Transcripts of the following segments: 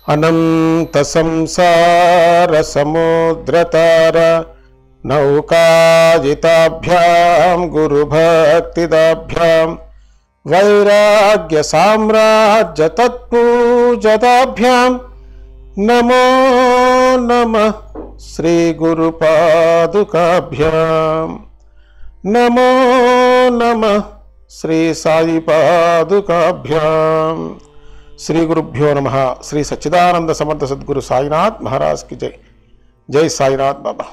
అనంత సంసార సముద్రతార నౌకాజితాభ్యాం గురుభక్తిదాభ్యాం వైరాగ్య సామ్రాజ్య తత్పూజతాభ్యాం నమో నమ శ్రీ గురుపాదుకాభ్యాం నమో నమ శ్రీ సాయి పాదుకాభ్యాం శ్రీ గురుభ్యో నమ శ్రీ సచ్చిదానంద సమర్థ సద్గురు సాయినాథ్ మహారాజ్ కి జై జై సాయినాథ్ బాబా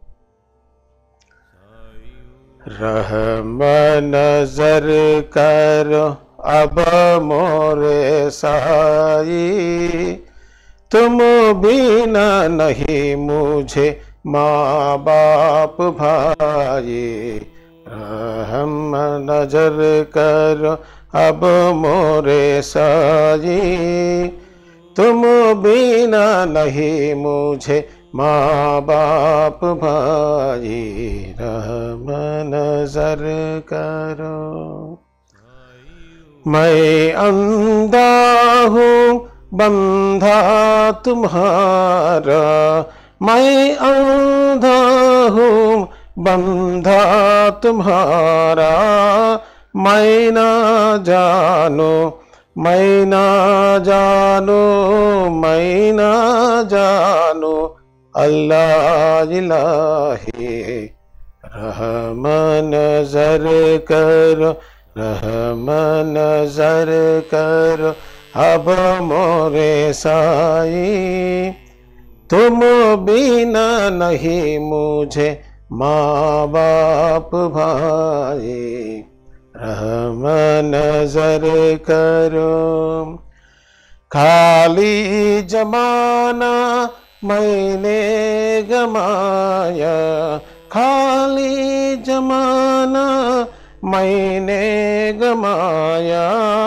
रहम नजर कर अब मोरे साई तुम बिना नहीं मुझे माँ बाप भाई रहम नजर कर अब मोरे साई तुम बिना नहीं मुझे माँ बाप भाई रहम नजर करो मैं अंधा हूँ बंधा तुम्हारा मैं अंधा हूँ बंधा तुम्हारा मैं ना जानो मैं ना जानो मैं ना जानो अल्लाह इलाही रहम नजर कर रहम नजर कर अब मोरे साई तुम बिना नहीं मुझे माँ बाप भाई रहम नजर करो खाली जमाना मैंने गमाया खाली जमाना मैंने गमाया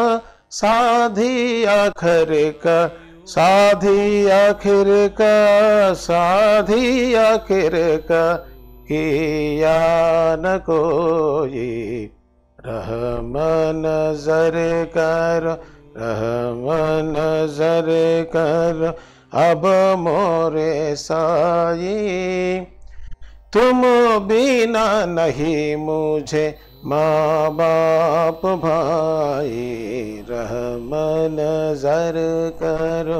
साधी आखिर का साधी आखिर का साधी आखिर का किया न कोई रहम नजर कर रहम नजर कर अब मोरे साई तुम बिना नहीं मुझे माँ बाप भाई रहम नजर करो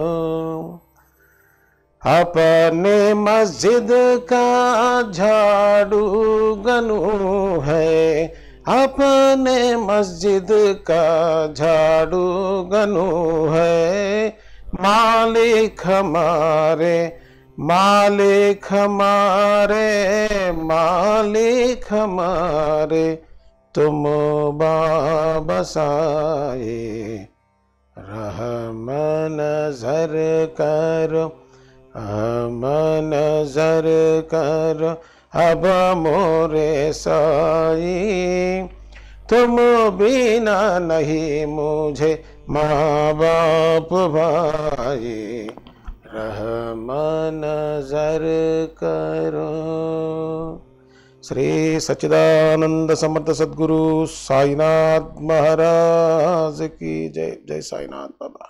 अपने मस्जिद का झाड़ू गनू है अपने मस्जिद का झाड़ू गनू है मालिक हमारे मालिक हमारे मालिक हमारे तुम बाबसाए रहम नजर कर हम नजर कर अब मोरे साई तुम बिना नहीं मुझे माँ बाप भाई रहम नजर करो శ్రీ సచ్చిదానంద సమర్థ సద్గురు సాయినాథ్ మహారాజ్ కి జై జై సాయినాథ్ బాబా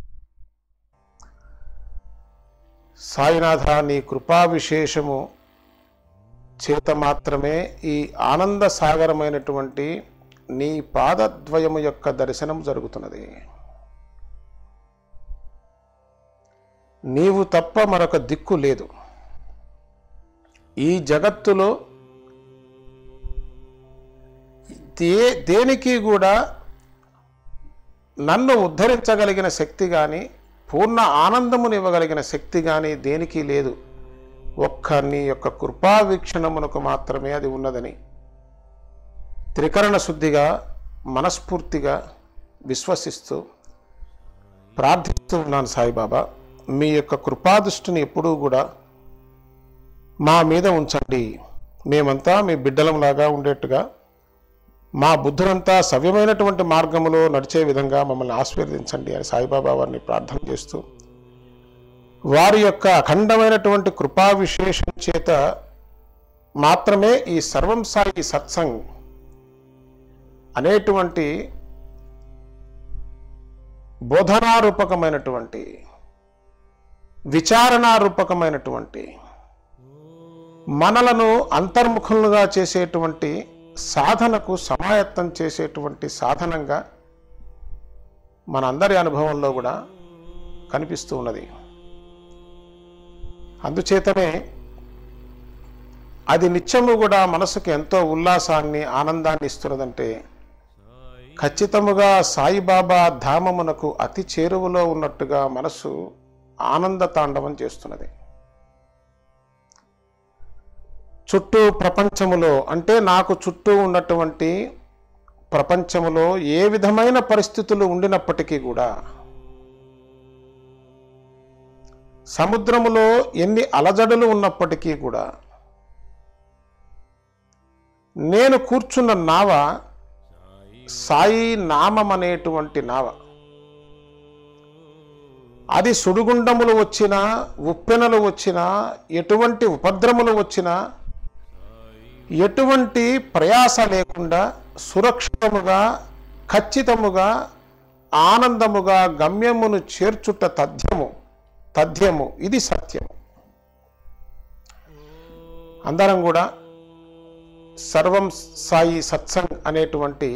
సాయినాథ నీ కృపా విశేషము చేత మాత్రమే ఈ ఆనంద సాగరమైనటువంటి నీ పాదద్వయము యొక్క దర్శనం జరుగుతున్నది నీవు తప్ప మరొక దిక్కు లేదు ఈ జగత్తులో దే దేనికి కూడా నన్ను ఉద్ధరించగలిగిన శక్తి కానీ పూర్ణ ఆనందమును ఇవ్వగలిగిన శక్తి కానీ దేనికి లేదు ఒక్క నీ యొక్క కృపా వీక్షణమునకు మాత్రమే అది ఉన్నదని త్రికరణ శుద్ధిగా మనస్ఫూర్తిగా విశ్వసిస్తూ ప్రార్థిస్తూ ఉన్నాను సాయిబాబా మీ యొక్క కృపాదృష్టిని ఎప్పుడూ కూడా మా మీద ఉంచండి మేమంతా మీ బిడ్డలంలాగా ఉండేట్టుగా మా బుద్ధులంతా సవ్యమైనటువంటి మార్గములో నడిచే విధంగా మమ్మల్ని ఆశీర్వదించండి అని సాయిబాబా వారిని ప్రార్థన చేస్తూ వారి యొక్క అఖండమైనటువంటి కృపా విశేషం చేత మాత్రమే ఈ సర్వం సాయి సత్సంగ్ అనేటువంటి బోధనారూపకమైనటువంటి విచారణారూపకమైనటువంటి మనలను అంతర్ముఖులుగా చేసేటువంటి సాధనకు సమాయత్తం చేసేటువంటి సాధనంగా మనందరి అనుభవంలో కూడా కనిపిస్తూ ఉన్నది అందుచేతనే అది నిత్యము కూడా మనసుకు ఎంతో ఉల్లాసాన్ని ఆనందాన్ని ఇస్తున్నదంటే ఖచ్చితముగా సాయిబాబా ధామమునకు అతి చేరువలో ఉన్నట్టుగా మనసు ఆనంద తాండవం చేస్తున్నది చుట్టూ ప్రపంచములో అంటే నాకు చుట్టూ ఉన్నటువంటి ప్రపంచములో ఏ విధమైన పరిస్థితులు ఉండినప్పటికీ కూడా సముద్రములో ఎన్ని అలజడులు ఉన్నప్పటికీ కూడా నేను కూర్చున్న నావ సాయి నామం అనేటువంటి నావ అది సుడిగుండములు వచ్చినా ఉప్పెనలు వచ్చినా ఎటువంటి ఉపద్రములు వచ్చినా ఎటువంటి ప్రయాస లేకుండా సురక్షితముగా ఖచ్చితముగా ఆనందముగా గమ్యమును చేర్చుట తథ్యము తథ్యము ఇది సత్యము అందరం కూడా సర్వం సాయి సత్సంగ్ అనేటువంటి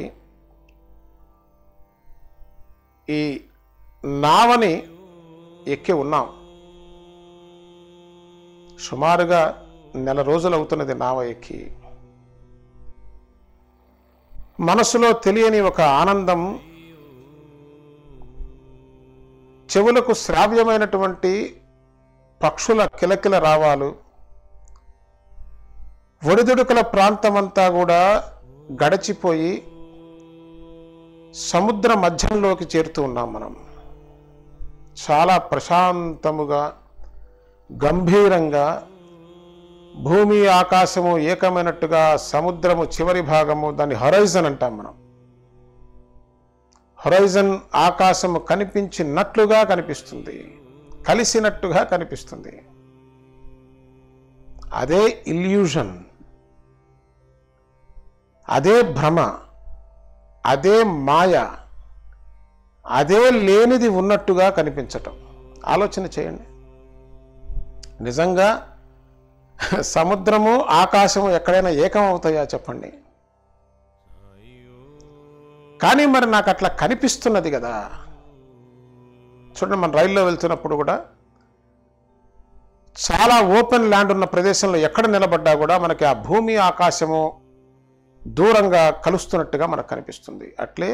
ఈ నావని ఎక్కి ఉన్నాం సుమారుగా నెల రోజులు అవుతున్నది నావ ఎక్కి మనసులో తెలియని ఒక ఆనందం చెవులకు శ్రావ్యమైనటువంటి పక్షుల కిలకిల రావాలు ఒడిదుడుకుల ప్రాంతమంతా కూడా గడచిపోయి సముద్ర మధ్యంలోకి చేరుతూ ఉన్నాం మనం చాలా ప్రశాంతముగా గంభీరంగా భూమి ఆకాశము ఏకమైనట్టుగా సముద్రము చివరి భాగము దాన్ని హొరైజన్ అంటాం మనం హొరైజన్ ఆకాశము కనిపించినట్లుగా కనిపిస్తుంది కలిసినట్టుగా కనిపిస్తుంది అదే ఇల్యూషన్ అదే భ్రమ అదే మాయ అదే లేనిది ఉన్నట్టుగా కనిపించటం ఆలోచన చేయండి నిజంగా సముద్రము ఆకాశము ఎక్కడైనా ఏకం అవుతాయా చెప్పండి కానీ మరి నాకు అట్లా కనిపిస్తున్నది కదా చూడండి మన రైల్లో వెళ్తున్నప్పుడు కూడా చాలా ఓపెన్ ల్యాండ్ ఉన్న ప్రదేశంలో ఎక్కడ నిలబడ్డా కూడా మనకి ఆ భూమి ఆకాశము దూరంగా కలుస్తున్నట్టుగా మనకు కనిపిస్తుంది అట్లే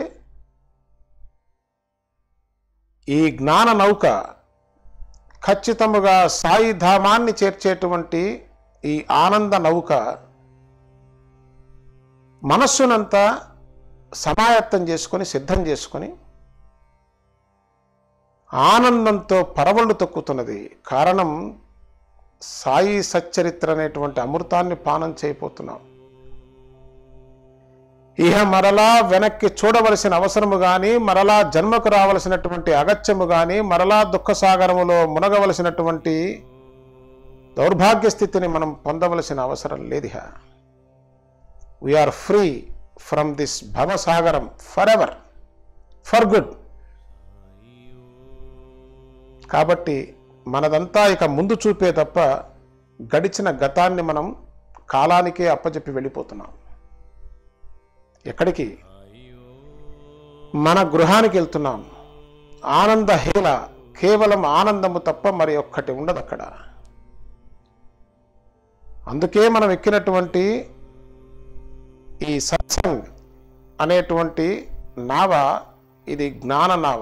ఈ జ్ఞాన నౌక ఖచ్చితముగా సాయి ధామాన్ని చేర్చేటువంటి ఈ ఆనంద నౌక మనస్సునంతా సమాయత్తం చేసుకొని సిద్ధం చేసుకొని ఆనందంతో పరవళ్ళు తొక్కుతున్నది కారణం సాయి సచ్చరిత్ర అనేటువంటి అమృతాన్ని పానం చేయబోతున్నాం ఇహ మరలా వెనక్కి చూడవలసిన అవసరము గాని మరలా జన్మకు రావలసినటువంటి అగత్యము గాని మరలా దుఃఖసాగరములో మునగవలసినటువంటి దౌర్భాగ్య స్థితిని మనం పొందవలసిన అవసరం లేదిహ వీఆర్ ఫ్రీ ఫ్రమ్ దిస్ భవసాగరం ఫర్ ఎవర్ ఫర్ గుడ్ కాబట్టి మనదంతా ఇక ముందు చూపే తప్ప గడిచిన గతాన్ని మనం కాలానికే అప్పచెప్పి వెళ్ళిపోతున్నాం ఎక్కడికి మన గృహానికి వెళ్తున్నాం ఆనంద హేళ కేవలం ఆనందము తప్ప మరి ఒక్కటి ఉండదు అక్కడ అందుకే మనం ఎక్కినటువంటి ఈ సత్సంగ్ అనేటువంటి నావ ఇది జ్ఞాన నావ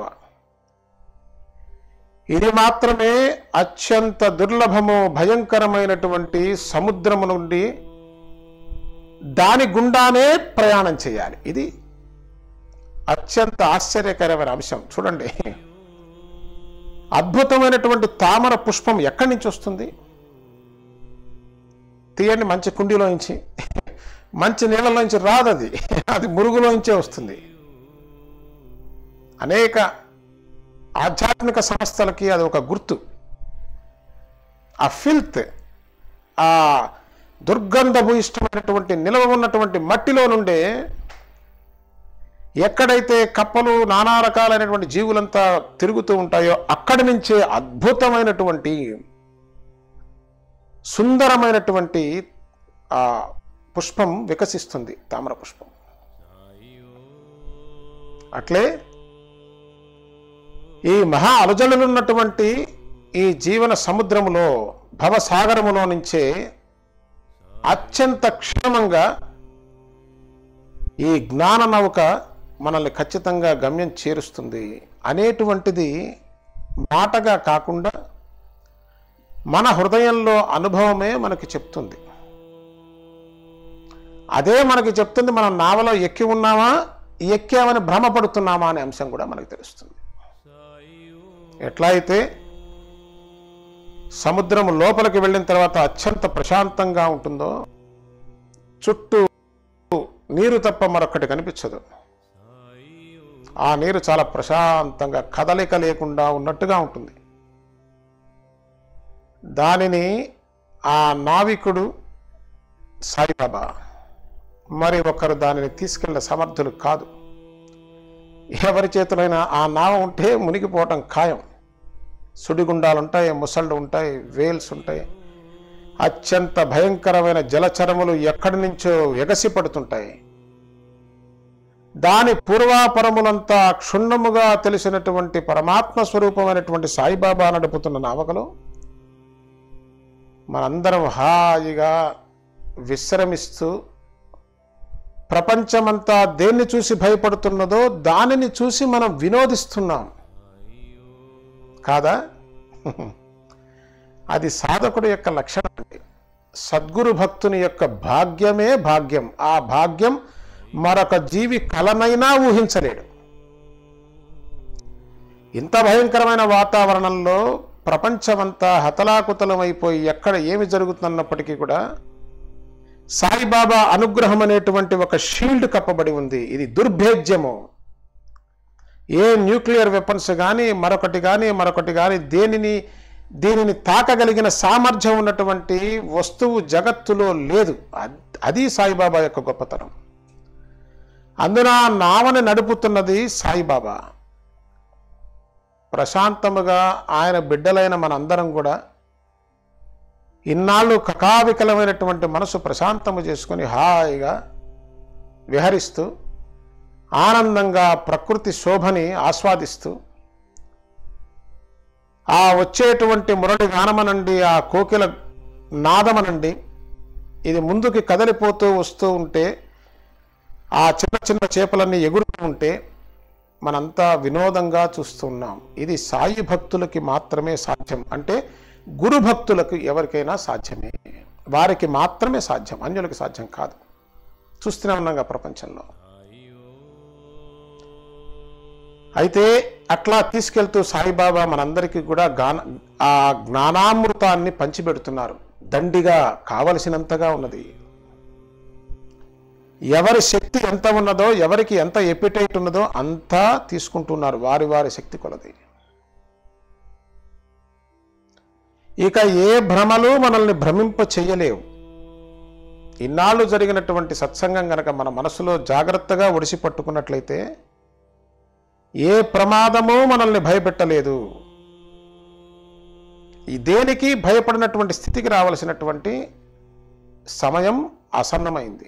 ఇది మాత్రమే అత్యంత దుర్లభము భయంకరమైనటువంటి సముద్రము నుండి దాని గుండానే ప్రయాణం చేయాలి ఇది అత్యంత ఆశ్చర్యకరమైన అంశం చూడండి అద్భుతమైనటువంటి తామర పుష్పం ఎక్కడి నుంచి వస్తుంది తీయండి మంచి కుండీలోంచి మంచి నీళ్ళలోంచి రాదు అది అది మురుగులోంచే వస్తుంది అనేక ఆధ్యాత్మిక సంస్థలకి అది ఒక గుర్తు ఆ ఫిల్త్ ఆ దుర్గంధభూయిష్టమైనటువంటి నిలవ ఉన్నటువంటి మట్టిలో నుండే ఎక్కడైతే కప్పలు నానా రకాలైనటువంటి జీవులంతా తిరుగుతూ ఉంటాయో అక్కడి నుంచే అద్భుతమైనటువంటి సుందరమైనటువంటి ఆ పుష్పం వికసిస్తుంది తామర పుష్పం అట్లే ఈ మహా అలజలున్నటువంటి ఈ జీవన సముద్రములో భవసాగరములో నుంచే అత్యంత క్షేమంగా ఈ జ్ఞాన నౌక మనల్ని ఖచ్చితంగా గమ్యం చేరుస్తుంది అనేటువంటిది మాటగా కాకుండా మన హృదయంలో అనుభవమే మనకి చెప్తుంది అదే మనకి చెప్తుంది మనం నావలో ఎక్కి ఉన్నామా ఎక్కామని భ్రమపడుతున్నామా అనే అంశం కూడా మనకు తెలుస్తుంది ఎట్లా అయితే సముద్రం లోపలికి వెళ్ళిన తర్వాత అత్యంత ప్రశాంతంగా ఉంటుందో చుట్టూ నీరు తప్ప మరొకటి కనిపించదు ఆ నీరు చాలా ప్రశాంతంగా కదలిక లేకుండా ఉన్నట్టుగా ఉంటుంది దానిని ఆ నావికుడు సాయిబాబా మరి ఒకరు దానిని తీసుకెళ్ళిన సమర్థులు కాదు ఎవరి చేతులైనా ఆ నావ ఉంటే మునిగిపోవటం ఖాయం సుడిగుండాలు ఉంటాయి ముసళ్ళు ఉంటాయి వేల్స్ ఉంటాయి అత్యంత భయంకరమైన జలచరములు ఎక్కడి నుంచో ఎగసి పడుతుంటాయి దాని పూర్వాపరములంతా క్షుణ్ణముగా తెలిసినటువంటి పరమాత్మ స్వరూపమైనటువంటి సాయిబాబా నడుపుతున్న నావకలో మనందరం హాయిగా విశ్రమిస్తూ ప్రపంచమంతా దేన్ని చూసి భయపడుతున్నదో దానిని చూసి మనం వినోదిస్తున్నాం కాదా అది సాధకుడు యొక్క లక్షణం అండి సద్గురు భక్తుని యొక్క భాగ్యమే భాగ్యం ఆ భాగ్యం మరొక జీవి కలనైనా ఊహించలేడు ఇంత భయంకరమైన వాతావరణంలో ప్రపంచమంతా హతలాకుతలమైపోయి ఎక్కడ ఏమి జరుగుతున్నప్పటికీ కూడా సాయిబాబా అనుగ్రహం అనేటువంటి ఒక షీల్డ్ కప్పబడి ఉంది ఇది దుర్భేద్యము ఏ న్యూక్లియర్ వెపన్స్ కానీ మరొకటి కానీ మరొకటి కానీ దేనిని దీనిని తాకగలిగిన సామర్థ్యం ఉన్నటువంటి వస్తువు జగత్తులో లేదు అద్- అది సాయిబాబా యొక్క గొప్పతనం అందున నావని నడుపుతున్నది సాయిబాబా ప్రశాంతముగా ఆయన బిడ్డలైన మనందరం కూడా ఇన్నాళ్ళు కకావికలమైనటువంటి మనసు ప్రశాంతము చేసుకొని హాయిగా విహరిస్తూ ఆనందంగా ప్రకృతి శోభని ఆస్వాదిస్తూ ఆ వచ్చేటువంటి మురళి గానమనండి ఆ కోకిల నాదమనండి ఇది ముందుకి కదలిపోతూ వస్తూ ఉంటే ఆ చిన్న చిన్న చేపలన్నీ ఎగురుతూ ఉంటే మనంతా వినోదంగా చూస్తున్నాం ఇది సాయి భక్తులకి మాత్రమే సాధ్యం అంటే గురు భక్తులకు ఎవరికైనా సాధ్యమే వారికి మాత్రమే సాధ్యం అన్యులకి సాధ్యం కాదు చూస్తూనే ఉన్నాం ప్రపంచంలో అయితే అట్లా తీసుకెళ్తూ సాయిబాబా మనందరికీ కూడా గాన ఆ జ్ఞానామృతాన్ని పంచిపెడుతున్నారు దండిగా కావలసినంతగా ఉన్నది ఎవరి శక్తి ఎంత ఉన్నదో ఎవరికి ఎంత ఎపిటైట్ ఉన్నదో అంతా తీసుకుంటున్నారు వారి వారి శక్తి కొలది ఇక ఏ భ్రమలు మనల్ని భ్రమింప చేయలేవు ఇన్నాళ్ళు జరిగినటువంటి సత్సంగం గనక మన మనసులో జాగ్రత్తగా ఒడిసి పట్టుకున్నట్లయితే ఏ ప్రమాదము మనల్ని భయపెట్టలేదు ఈ దేనికి భయపడినటువంటి స్థితికి రావలసినటువంటి సమయం ఆసన్నమైంది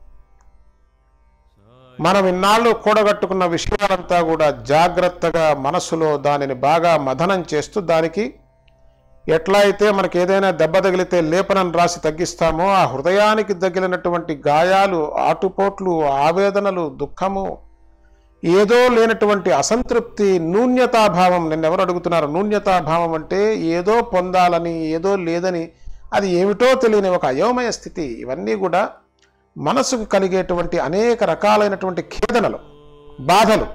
మనం ఇన్నాళ్ళు కూడగట్టుకున్న విషయాలంతా కూడా జాగ్రత్తగా మనసులో దానిని బాగా మథనం చేస్తూ దానికి ఎట్లా అయితే మనకి ఏదైనా దెబ్బ తగిలితే లేపనం రాసి తగ్గిస్తామో ఆ హృదయానికి తగిలినటువంటి గాయాలు ఆటుపోట్లు ఆవేదనలు దుఃఖము ఏదో లేనటువంటి అసంతృప్తి నూన్యతాభావం నిన్న ఎవరు అడుగుతున్నారు నూన్యతాభావం అంటే ఏదో పొందాలని ఏదో లేదని అది ఏమిటో తెలియని ఒక అయోమయ స్థితి ఇవన్నీ కూడా మనసుకు కలిగేటువంటి అనేక రకాలైనటువంటి ఖేదనలు బాధలు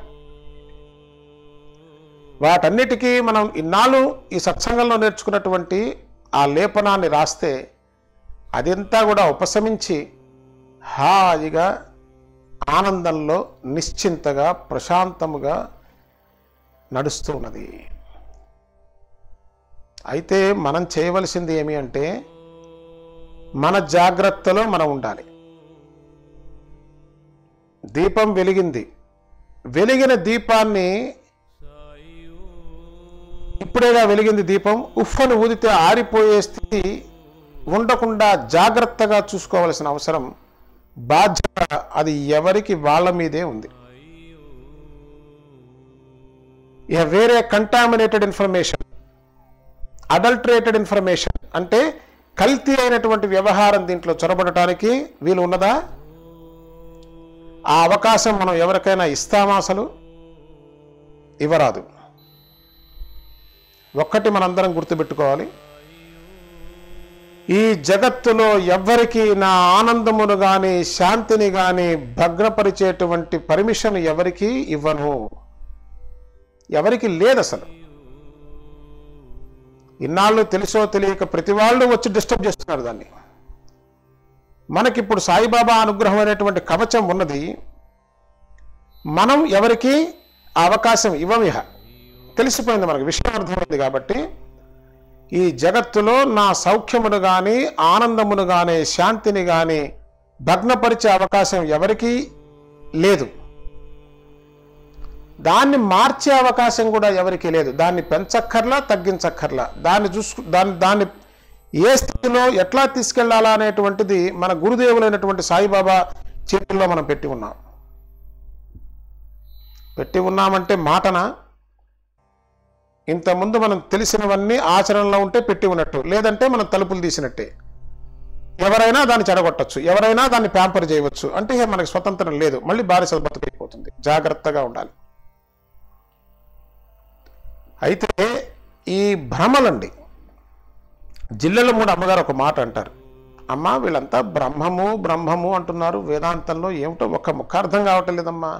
వాటన్నిటికీ మనం ఇన్నాళ్ళు ఈ సత్సంగంలో నేర్చుకున్నటువంటి ఆ లేపనాన్ని రాస్తే అదంతా కూడా ఉపశమించి హాయిగా ఆనందంలో నిశ్చింతగా ప్రశాంతముగా నడుస్తూ ఉన్నది అయితే మనం చేయవలసింది ఏమి అంటే మన జాగ్రత్తలో మనం ఉండాలి దీపం వెలిగింది వెలిగిన దీపాన్ని ఇప్పుడేగా వెలిగింది దీపం ఉఫ్ఫను ఊదితే ఆరిపోయే స్థితి ఉండకుండా జాగ్రత్తగా చూసుకోవాల్సిన అవసరం బాధ్యత అది ఎవరికి వాళ్ళ మీదే ఉంది ఇక వేరే కంటామినేటెడ్ ఇన్ఫర్మేషన్ అడల్టరేటెడ్ ఇన్ఫర్మేషన్ అంటే కల్తీ అయినటువంటి వ్యవహారం దీంట్లో చొరబడటానికి వీలు ఉన్నదా ఆ అవకాశం మనం ఎవరికైనా ఇస్తామా అసలు ఇవ్వరాదు ఒక్కటి మనందరం గుర్తుపెట్టుకోవాలి ఈ జగత్తులో ఎవ్వరికి నా ఆనందమును గాని శాంతిని గాని భగ్నపరిచేటువంటి పర్మిషన్ ఎవరికి ఇవ్వను ఎవరికి లేదు అసలు ఇన్నాళ్ళు తెలుసో తెలియక ప్రతి వాళ్ళు వచ్చి డిస్టర్బ్ చేస్తున్నారు దాన్ని మనకిప్పుడు సాయిబాబా అనుగ్రహం అనేటువంటి కవచం ఉన్నది మనం ఎవరికి ఆ అవకాశం ఇవ్వమిహ తెలిసిపోయింది మనకు విషయం అర్థమైంది కాబట్టి ఈ జగత్తులో నా సౌఖ్యమును కానీ ఆనందమును కానీ శాంతిని కానీ భగ్నపరిచే అవకాశం ఎవరికీ లేదు దాన్ని మార్చే అవకాశం కూడా ఎవరికీ లేదు దాన్ని పెంచక్కర్లా తగ్గించక్కర్లా దాన్ని చూసుకు దాన్ని దాన్ని ఏ స్థితిలో ఎట్లా తీసుకెళ్లాలా అనేటువంటిది మన గురుదేవులైనటువంటి సాయిబాబా చేతుల్లో మనం పెట్టి ఉన్నాం పెట్టి ఉన్నామంటే మాటన ఇంతకుముందు మనం తెలిసినవన్నీ ఆచరణలో ఉంటే పెట్టి ఉన్నట్టు లేదంటే మనం తలుపులు తీసినట్టే ఎవరైనా దాన్ని చెడగొట్టచ్చు ఎవరైనా దాన్ని ప్యాంపర్ చేయవచ్చు అంటే ఇక మనకి స్వతంత్రం లేదు మళ్ళీ బానిస బతుకైపోతుంది జాగ్రత్తగా ఉండాలి అయితే ఈ భ్రమలండి జిల్లెల మూడు అమ్మగారు ఒక మాట అంటారు అమ్మ వీళ్ళంతా బ్రహ్మము బ్రహ్మము అంటున్నారు వేదాంతంలో ఏమిటో ఒక్క ముఖ అర్థం కావటం లేదమ్మా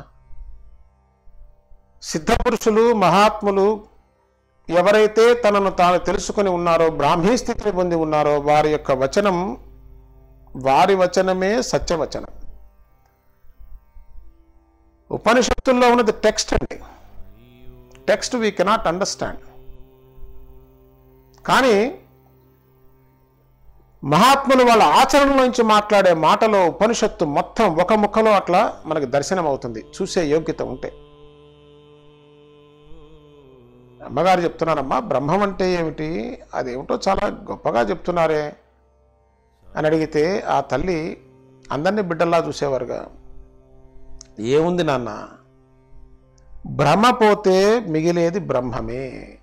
సిద్ధపురుషులు మహాత్ములు ఎవరైతే తనను తాను తెలుసుకొని ఉన్నారో బ్రాహ్మీ స్థితిని పొంది ఉన్నారో వారి యొక్క వచనం వారి వచనమే సత్యవచనం ఉపనిషత్తుల్లో ఉన్నది టెక్స్ట్ అండి టెక్స్ట్ వీ కెనాట్ అండర్స్టాండ్ కానీ మహాత్ములు వాళ్ళ ఆచరణలోంచి మాట్లాడే మాటలో ఉపనిషత్తు మొత్తం ఒక ముక్కలో అట్లా మనకు దర్శనం అవుతుంది చూసే యోగ్యత ఉంటే అమ్మగారు చెప్తున్నారమ్మా బ్రహ్మం అంటే ఏమిటి అదేమిటో చాలా గొప్పగా చెప్తున్నారే అని అడిగితే ఆ తల్లి అందరినీ బిడ్డల్లా చూసేవారుగా ఏముంది నాన్న భ్రమ పోతే మిగిలేది బ్రహ్మమే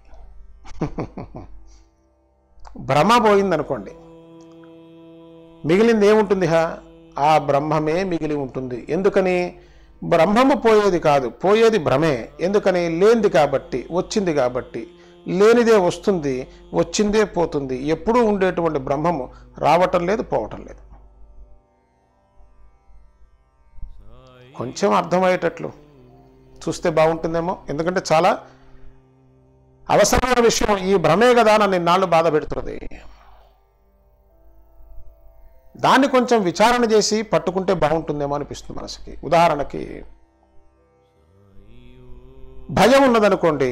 భ్రమ పోయిందనుకోండి మిగిలింది ఏముంటుంది హా ఆ బ్రహ్మమే మిగిలి ఉంటుంది ఎందుకని బ్రహ్మము పోయేది కాదు పోయేది భ్రమే ఎందుకని లేనిది కాబట్టి వచ్చింది కాబట్టి లేనిదే వస్తుంది వచ్చిందే పోతుంది ఎప్పుడూ ఉండేటువంటి బ్రహ్మము రావటం లేదు పోవటం లేదు కొంచెం అర్థమయ్యేటట్లు చూస్తే బాగుంటుందేమో ఎందుకంటే చాలా అవసరమైన విషయం ఈ భ్రమే కదా నన్ను ఇన్నాళ్ళు బాధ పెడుతున్నది దాన్ని కొంచెం విచారణ చేసి పట్టుకుంటే బాగుంటుందేమో అనిపిస్తుంది మనసుకి ఉదాహరణకి భయం ఉన్నదనుకోండి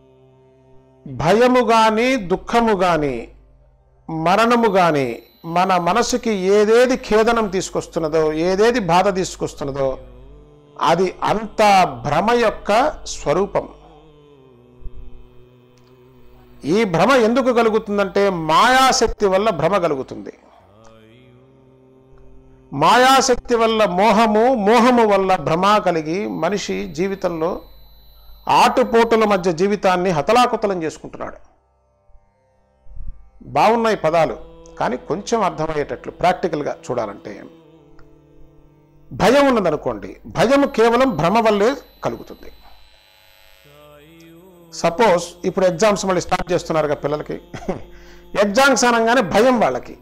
భయము కానీ దుఃఖము కానీ మరణము కానీ మన మనసుకి ఏదేది ఖేదనం తీసుకొస్తున్నదో ఏదేది బాధ తీసుకొస్తున్నదో అది అంత భ్రమ యొక్క స్వరూపం ఈ భ్రమ ఎందుకు కలుగుతుందంటే మాయాశక్తి వల్ల భ్రమ కలుగుతుంది మాయాశక్తి వల్ల మోహము మోహము వల్ల భ్రమ కలిగి మనిషి జీవితంలో ఆటుపోటుల మధ్య జీవితాన్ని హతలాకుతలం చేసుకుంటున్నాడు బాగున్నాయి పదాలు కానీ కొంచెం అర్థమయ్యేటట్లు ప్రాక్టికల్గా చూడాలంటే భయం ఉన్నదనుకోండి భయం కేవలం భ్రమ వల్లే కలుగుతుంది సపోజ్ ఇప్పుడు ఎగ్జామ్స్ మళ్ళీ స్టార్ట్ చేస్తున్నారుగా పిల్లలకి ఎగ్జామ్స్ అనగానే భయం వాళ్ళకి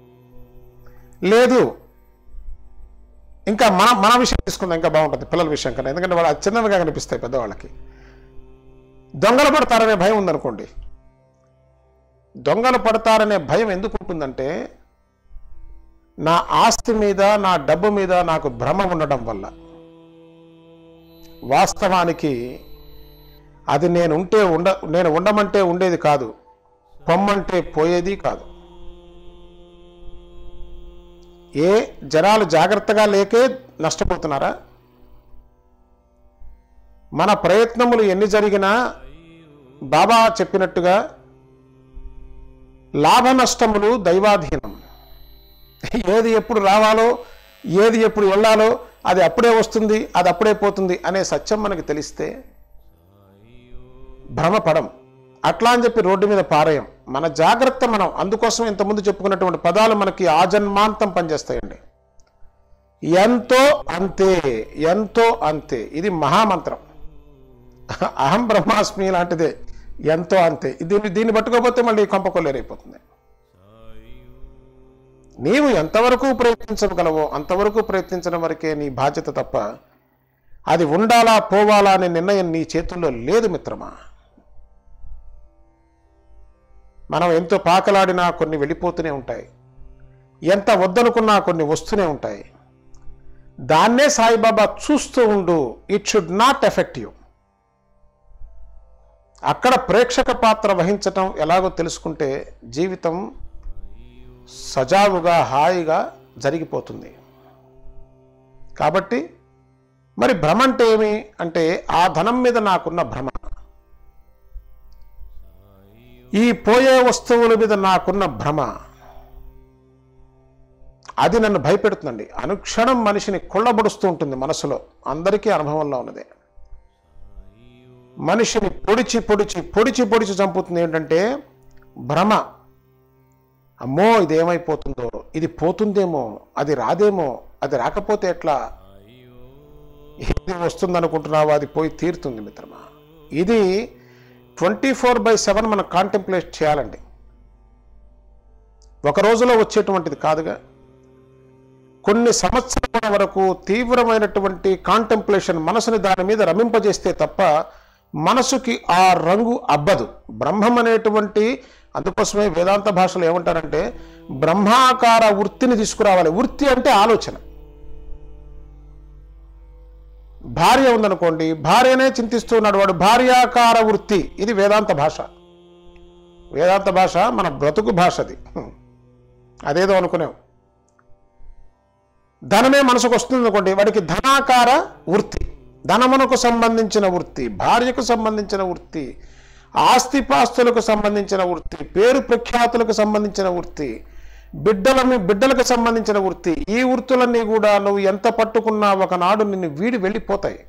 లేదు ఇంకా మన మన విషయం తీసుకుందాం ఇంకా బాగుంటుంది పిల్లల విషయం కన్నా ఎందుకంటే వాళ్ళు అది చిన్నవిగా కనిపిస్తాయి పెద్దవాళ్ళకి దొంగలు పడతారనే భయం ఉందనుకోండి దొంగలు పడతారనే భయం ఎందుకు ఉంటుందంటే నా ఆస్తి మీద నా డబ్బు మీద నాకు భ్రమ ఉండడం వల్ల వాస్తవానికి అది నేను ఉంటే ఉండ నేను ఉండమంటే ఉండేది కాదు పొమ్మంటే పోయేది కాదు ఏ జనాలు జాగ్రత్తగా లేకే నష్టపోతున్నారా మన ప్రయత్నములు ఎన్ని జరిగినా బాబా చెప్పినట్టుగా లాభ నష్టములు దైవాధీనం ఏది ఎప్పుడు రావాలో ఏది ఎప్పుడు వెళ్ళాలో అది అప్పుడే వస్తుంది అది అప్పుడే పోతుంది అనే సత్యం మనకి తెలిస్తే భ్రమపడం అట్లా అని చెప్పి రోడ్డు మీద పారేయం మన జాగ్రత్త మనం అందుకోసం ఇంతకుముందు చెప్పుకున్నటువంటి పదాలు మనకి ఆజన్మాంతం పనిచేస్తాయండి ఎంతో అంతే ఎంతో అంతే ఇది మహామంత్రం అహం బ్రహ్మాస్మి లాంటిదే ఎంతో అంతే దీన్ని దీన్ని పట్టుకోకపోతే మళ్ళీ కొంపకొల్లేరైపోతుంది నీవు ఎంతవరకు ప్రయత్నించగలవో అంతవరకు ప్రయత్నించడం వరకే నీ బాధ్యత తప్ప అది ఉండాలా పోవాలా అనే నిర్ణయం నీ చేతుల్లో లేదు మిత్రమా మనం ఎంతో పాకలాడినా కొన్ని వెళ్ళిపోతూనే ఉంటాయి ఎంత వద్దనుకున్నా కొన్ని వస్తూనే ఉంటాయి దాన్నే సాయిబాబా చూస్తూ ఉండు it should not affect you అక్కడ ప్రేక్షక పాత్ర వహించటం ఎలాగో తెలుసుకుంటే జీవితం సజావుగా హాయిగా జరిగిపోతుంది కాబట్టి మరి భ్రమ అంటే ఏమి అంటే ఆ ధనం మీద నాకున్న భ్రమ ఈ పోయే వస్తువుల మీద నాకున్న భ్రమ అది నన్ను భయపెడుతుందండి అనుక్షణం మనిషిని కుళ్ళబడుస్తూ ఉంటుంది మనసులో అందరికీ అనుభవంలో ఉన్నదే మనిషిని పొడిచి పొడిచి పొడిచి పొడిచి చంపుతుంది ఏంటంటే భ్రమ అమ్మో ఇది ఏమైపోతుందో ఇది పోతుందేమో అది రాదేమో అది రాకపోతే ఎట్లా ఏది వస్తుందనుకుంటున్నావో అది పోయి తీరుతుంది మిత్రమా ఇది ట్వంటీ ఫోర్ బై సెవెన్ మనం కాంటెంప్లేట్ చేయాలండి ఒక రోజులో వచ్చేటువంటిది కాదుగా కొన్ని సంవత్సరాల వరకు తీవ్రమైనటువంటి కాంటెంప్లేషన్ మనసుని దాని మీద రమింపజేస్తే తప్ప మనసుకి ఆ రంగు అబ్బదు బ్రహ్మం అనేటువంటి అందుకోసమే వేదాంత భాషలో ఏమంటారంటే బ్రహ్మాకార వృత్తిని తీసుకురావాలి వృత్తి అంటే ఆలోచన భార్య ఉందనుకోండి భార్యనే చింతిస్తున్నాడు వాడు భార్యాకార వృత్తి ఇది వేదాంత భాష వేదాంత భాష మన బ్రతుకు భాష అది హ్మ్. అదేదో అనుకునేం ధనమే మనసుకు వస్తుంది అనుకోండి వాడికి ధనాకార వృత్తి ధనమునకు సంబంధించిన వృత్తి భార్యకు సంబంధించిన వృత్తి ఆస్తిపాస్తులకు సంబంధించిన వృత్తి పేరు ప్రఖ్యాతులకు సంబంధించిన వృత్తి బిడ్డలని బిడ్డలకు సంబంధించిన వృత్తి ఈ వృత్తులన్నీ కూడా నువ్వు ఎంత పట్టుకున్నా ఒకనాడు నిన్ను వీడి వెళ్ళిపోతాయి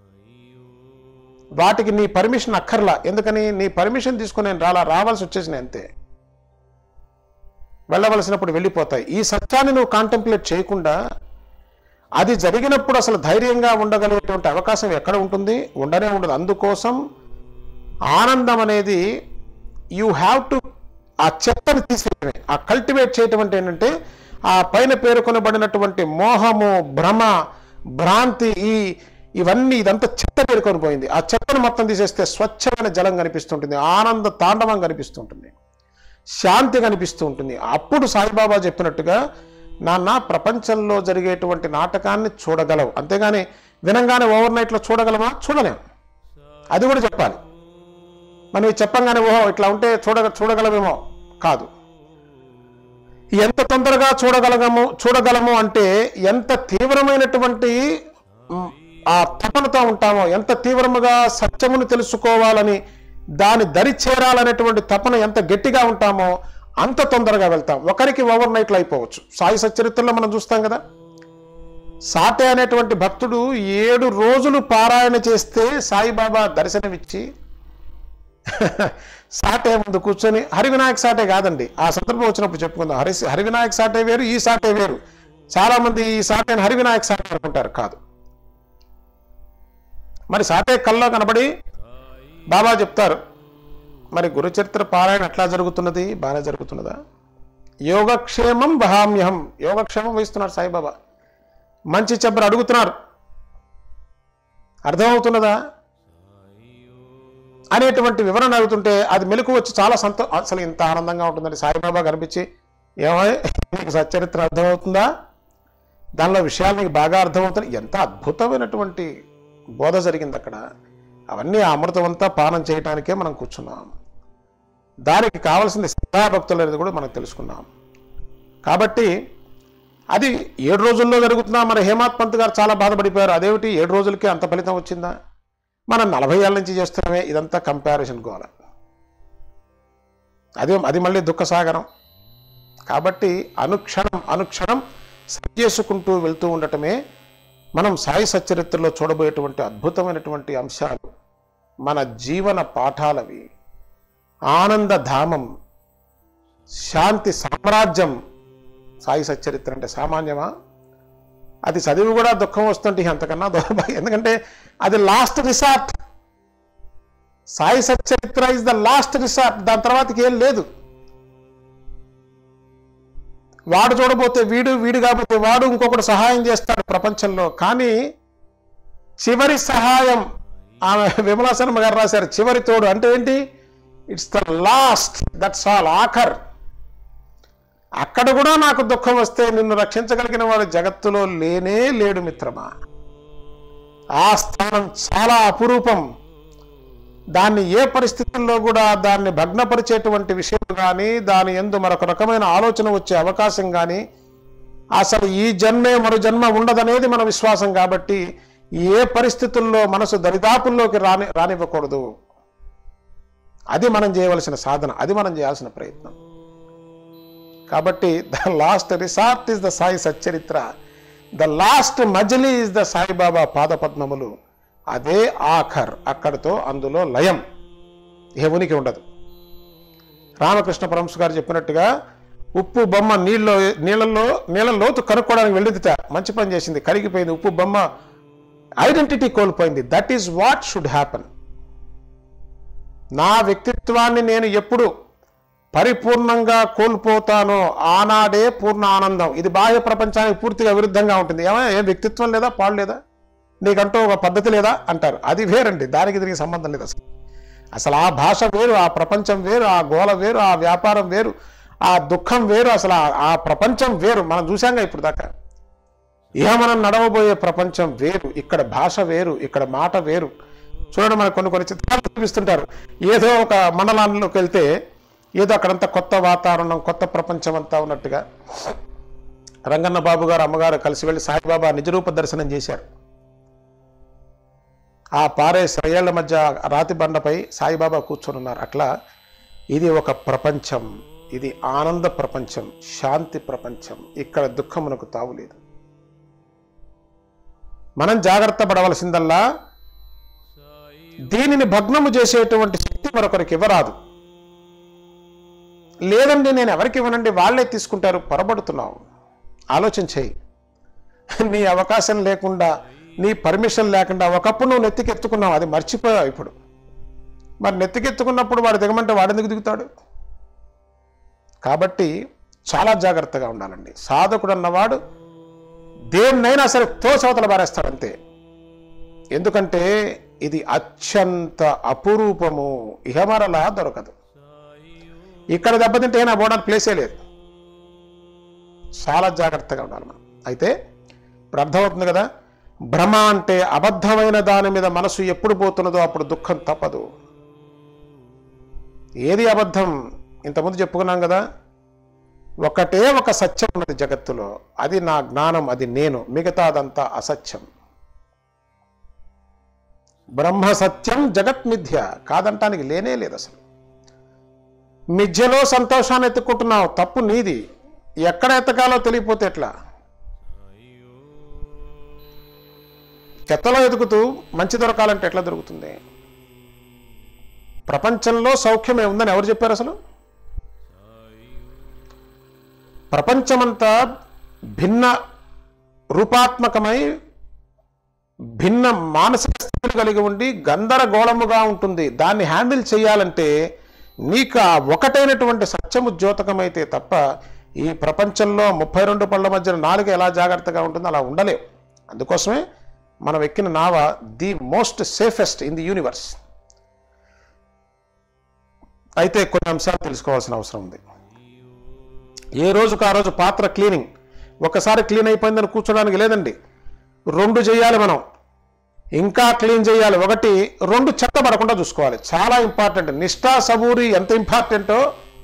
వాటికి నీ పర్మిషన్ అక్కర్లా ఎందుకని నీ పర్మిషన్ తీసుకుని నేను రాలా రావాల్సి వచ్చేసిన అంతే వెళ్ళవలసినప్పుడు వెళ్ళిపోతాయి ఈ సత్యాన్ని నువ్వు కాంటెంప్లేట్ చేయకుండా అది జరిగినప్పుడు అసలు ధైర్యంగా ఉండగలిగేటువంటి అవకాశం ఎక్కడ ఉంటుంది ఉండనే ఉండదు అందుకోసం ఆనందం అనేది యూ హ్యావ్ టు ఆ చెత్తని తీసేయడమే ఆ కల్టివేట్ చేయటం అంటే ఏంటంటే ఆ పైన పేర్కొనబడినటువంటి మోహము భ్రమ భ్రాంతి ఈ ఇవన్నీ ఇదంతా చెత్త పేర్కొని పోయింది ఆ చెత్తను మొత్తం తీసేస్తే స్వచ్ఛమైన జలం కనిపిస్తుంటుంది ఆనంద తాండవం కనిపిస్తుంటుంది శాంతి కనిపిస్తూ ఉంటుంది అప్పుడు సాయిబాబా చెప్పినట్టుగా నాన్న ప్రపంచంలో జరిగేటువంటి నాటకాన్ని చూడగలవు అంతేగాని వినంగానే ఓవర్ నైట్లో చూడగలమా చూడలేం అది కూడా చెప్పాలి మనం ఇది చెప్పంగానే ఓహో ఇట్లా ఉంటే చూడ చూడగలమేమో కాదు ఎంత తొందరగా చూడగలగము చూడగలము అంటే ఎంత తీవ్రమైనటువంటి మ్, ఆ తపనతో ఉంటామో ఎంత తీవ్రముగా సత్యమును తెలుసుకోవాలని దాని దరి చేరాలనేటువంటి తపన ఎంత గట్టిగా ఉంటామో అంత తొందరగా వెళ్తాం ఒకరికి ఓవర్ నైట్లో అయిపోవచ్చు సాయి సచ్చరిత్రలో మనం చూస్తాం కదా సాటే అనేటువంటి భక్తుడు ఏడు రోజులు పారాయణ చేస్తే సాయిబాబా దర్శనమిచ్చి సాటే ముందు కూర్చొని హరివినాయక సాటే కాదండి ఆ సందర్భం వచ్చినప్పుడు చెప్పుకుందాం హరి హరివినాయక సాటే వేరు ఈ సాటే వేరు చాలా మంది ఈ సాటేని హరివినాయక సాటే అనుకుంటారు కాదు మరి సాటే కల్లో కనబడి బాబా చెప్తారు మరి గురుచరిత్ర పారాయణ ఎట్లా జరుగుతున్నది బాగానే జరుగుతున్నదా యోగక్షేమం వహామ్యహం యోగక్షేమం వహిస్తున్నారు సాయిబాబా మంచి చెప్పరు అడుగుతున్నారు అర్థమవుతున్నదా అనేటువంటి వివరణ అడుగుతుంటే అది మెలకు వచ్చి చాలా సంతో అసలు ఇంత ఆనందంగా ఉంటుందని సాయిబాబా కనిపించి ఏమో నీకు సచ్చరిత్ర అర్థమవుతుందా దానిలో విషయాలు నీకు బాగా అర్థమవుతుంది ఎంత అద్భుతమైనటువంటి బోధ జరిగింది అక్కడ అవన్నీ ఆ అమృతం అంతా పానం చేయటానికే మనం కూర్చున్నాం దానికి కావాల్సింది శ్రద్ధాభక్తులు అనేది కూడా మనం తెలుసుకున్నాం కాబట్టి అది ఏడు రోజుల్లో జరుగుతున్నా మరి హేమాత్ పంత్ గారు చాలా బాధపడిపోయారు అదేమిటి ఏడు రోజులకే అంత ఫలితం వచ్చిందా మనం నలభై ఏళ్ళ నుంచి చేస్తున్నామే ఇదంతా కంపారిజన్ గోల అది అది మళ్ళీ దుఃఖసాగరం కాబట్టి అనుక్షణం అనుక్షణం సరి చేసుకుంటూ వెళ్తూ ఉండటమే మనం సాయి సచ్చరిత్రలో చూడబోయేటువంటి అద్భుతమైనటువంటి అంశాలు మన జీవన పాఠాలవి ఆనందధామం శాంతి సామ్రాజ్యం సాయి సచ్చరిత్ర అంటే సామాన్యమా అది చదివి కూడా దుఃఖం వస్తుంటే అంతకన్నా దౌర్భాగ్యం ఎందుకంటే అది last resort Sai Satcharitra is the last resort దాని తర్వాతకి ఏం లేదు వాడు చూడబోతే వీడు వీడు కాకపోతే వాడు ఇంకొకటి సహాయం చేస్తాడు ప్రపంచంలో కానీ చివరి సహాయం ఆమె విమలా శర్మ గారు రాశారు చివరి తోడు అంటే ఏంటి it's the last that's all ఆఖర్ అక్కడ కూడా నాకు దుఃఖం వస్తే నిన్ను రక్షించగలిగిన వాడు జగత్తులో లేనే లేడు మిత్రమా ఆ స్థానం చాలా అపురూపం దాన్ని ఏ పరిస్థితుల్లో కూడా దాన్ని భగ్నపరిచేటువంటి విషయం కానీ దాని ఎందు మరొక రకమైన ఆలోచన వచ్చే అవకాశం కానీ అసలు ఈ జన్మే మరో జన్మ ఉండదనేది మన విశ్వాసం కాబట్టి ఏ పరిస్థితుల్లో మనసు దరిదాపుల్లోకి రాని రానివ్వకూడదు అది మనం చేయవలసిన సాధన అది మనం చేయాల్సిన ప్రయత్నం కాబట్టి the last resort is the Sai Satcharitra the last మజిలీ ఇస్ ద సాయిబాబా పాదపద్మములు అదే ఆఖర్ అక్కడితో అందులో లయం ఏ ఉనికి ఉండదు రామకృష్ణ పరమశ గారు చెప్పినట్టుగా ఉప్పు బొమ్మ నీళ్ళలో నీళ్ళల్లో నీళ్ళ లోతు కనుక్కోవడానికి వెళ్ళిందిట మంచి పని చేసింది కరిగిపోయింది ఉప్పు బొమ్మ ఐడెంటిటీ కోల్పోయింది that is what should happen నా వ్యక్తిత్వాన్ని నేను ఎప్పుడు పరిపూర్ణంగా కోల్పోతానో ఆనాడే పూర్ణ ఆనందం ఇది బాహ్య ప్రపంచానికి పూర్తిగా విరుద్ధంగా ఉంటుంది ఏమైనా ఏ వ్యక్తిత్వం లేదా పాడు లేదా నీకంటూ ఒక పద్ధతి లేదా అంటారు అది వేరండి దానికి దీనికి సంబంధం లేదు అసలు అసలు ఆ భాష వేరు ఆ ప్రపంచం వేరు ఆ గోల వేరు ఆ వ్యాపారం వేరు ఆ దుఃఖం వేరు అసలు ఆ- ఆ ప్రపంచం వేరు మనం చూసాంగా ఇప్పుడు దాకా ఇహ మనం నడవబోయే ప్రపంచం వేరు ఇక్కడ భాష వేరు ఇక్కడ మాట వేరు చూడండి మనకు కొన్ని కొన్ని చిత్రాలు చూపిస్తుంటారు ఏదో ఒక మండలాల్లోకి వెళ్తే ఏదో అక్కడంతా కొత్త వాతావరణం కొత్త ప్రపంచం అంతా ఉన్నట్టుగా రంగన్న బాబు గారు అమ్మగారు కలిసి వెళ్ళి సాయిబాబా నిజరూప దర్శనం చేశారు ఆ పారే శ్రేయాళ్ల మధ్య రాతి బండపై సాయిబాబా కూర్చొని ఉన్నారు అట్లా ఇది ఒక ప్రపంచం ఇది ఆనంద ప్రపంచం శాంతి ప్రపంచం ఇక్కడ దుఃఖమునకు తావులేదు మనం జాగ్రత్త పడవలసిందల్లా దీనిని భగ్నము చేసేటువంటి శక్తి మరొకరికి ఇవ్వరాదు లేదండి నేను ఎవరికి ఇవ్వనండి వాళ్ళే తీసుకుంటారు పొరబడుతున్నావు ఆలోచన చేయి నీ అవకాశం లేకుండా నీ పర్మిషన్ లేకుండా ఒకప్పుడు నువ్వు నెత్తికెత్తుకున్నావు అది మర్చిపోయావు ఇప్పుడు మరి నెత్తికెత్తుకున్నప్పుడు వాడు దిగమంటే వాడు ఎందుకు దిగుతాడు కాబట్టి చాలా జాగ్రత్తగా ఉండాలండి సాధకుడు అన్నవాడు దేన్నైనా సరే తోచవతల బారేస్తాడు అంతే ఎందుకంటే ఇది అత్యంత అపురూపము ఇహమరలా దొరకదు ఇక్కడ దెబ్బతింటే నా పోవడానికి ప్లేసే లేదు చాలా జాగ్రత్తగా ఉండాలి మనం అయితే ఇప్పుడు అర్థమవుతుంది కదా భ్రమ అంటే అబద్ధమైన దాని మీద మనసు ఎప్పుడు పోతున్నదో అప్పుడు దుఃఖం తప్పదు ఏది అబద్ధం ఇంతకుముందు చెప్పుకున్నాం కదా ఒకటే ఒక సత్యం ఉన్నది జగత్తులో అది నా జ్ఞానం అది నేను మిగతాదంతా అసత్యం బ్రహ్మ సత్యం జగత్ మిథ్య కాదంటానికి లేనే లేదు అసలు మిథ్యలో సంతోషాన్ని ఎత్తుకుంటున్నావు తప్పు నీది ఎక్కడ ఎత్తకాలో తెలియపోతే ఎట్లా చెత్తలో ఎదుగుతూ మంచి దొరకాలంటే ఎట్లా దొరుకుతుంది ప్రపంచంలో సౌఖ్యమే ఉందని ఎవరు చెప్పారు అసలు ప్రపంచమంతా భిన్న రూపాత్మకమై భిన్న మానసిక స్థితిని కలిగి ఉండి గందరగోళముగా ఉంటుంది దాన్ని హ్యాండిల్ చేయాలంటే నీకు ఆ ఒకటైనటువంటి సత్యము ద్యోతకమైతే తప్ప ఈ ప్రపంచంలో ముప్పై రెండు పళ్ళ మధ్యన నాలుగు ఎలా జాగ్రత్తగా ఉంటుందో అలా ఉండలేవు అందుకోసమే మనం ఎక్కిన నావ the most safest in the universe అయితే కొన్ని అంశాలు తెలుసుకోవాల్సిన అవసరం ఉంది ఏ రోజుకు ఆ రోజు పాత్ర క్లీనింగ్ ఒకసారి క్లీన్ అయిపోయిందని కూర్చోడానికి లేదండి రెండు చేయాలి మనం ఇంకా క్లీన్ చేయాలి ఒకటి రెండు చెత్త పడకుండా చూసుకోవాలి చాలా ఇంపార్టెంట్ నిష్ఠా సబూరి ఎంత ఇంపార్టెంటో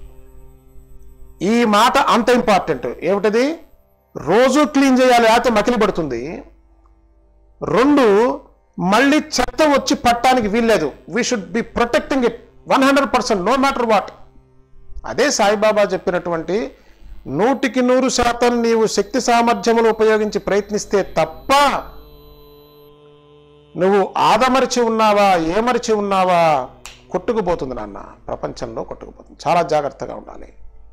ఈ మాట అంత ఇంపార్టెంట్ ఏమిటది రోజు క్లీన్ చేయాలి అయితే మకిలి పడుతుంది రెండు మళ్ళీ చెత్త మొత్తం వచ్చి పట్టడానికి వీల్లేదు we should be protecting it one hundred percent no matter what అదే సాయిబాబా చెప్పినటువంటి నూటికి నూరు శాతం నీవు శక్తి సామర్థ్యములు ఉపయోగించి ప్రయత్నిస్తే తప్ప నువ్వు ఆదమరిచి ఉన్నావా ఏమరిచి ఉన్నావా కొట్టుకుపోతుంది నాన్న ప్రపంచంలో కొట్టుకుపోతుంది చాలా జాగ్రత్తగా ఉండాలి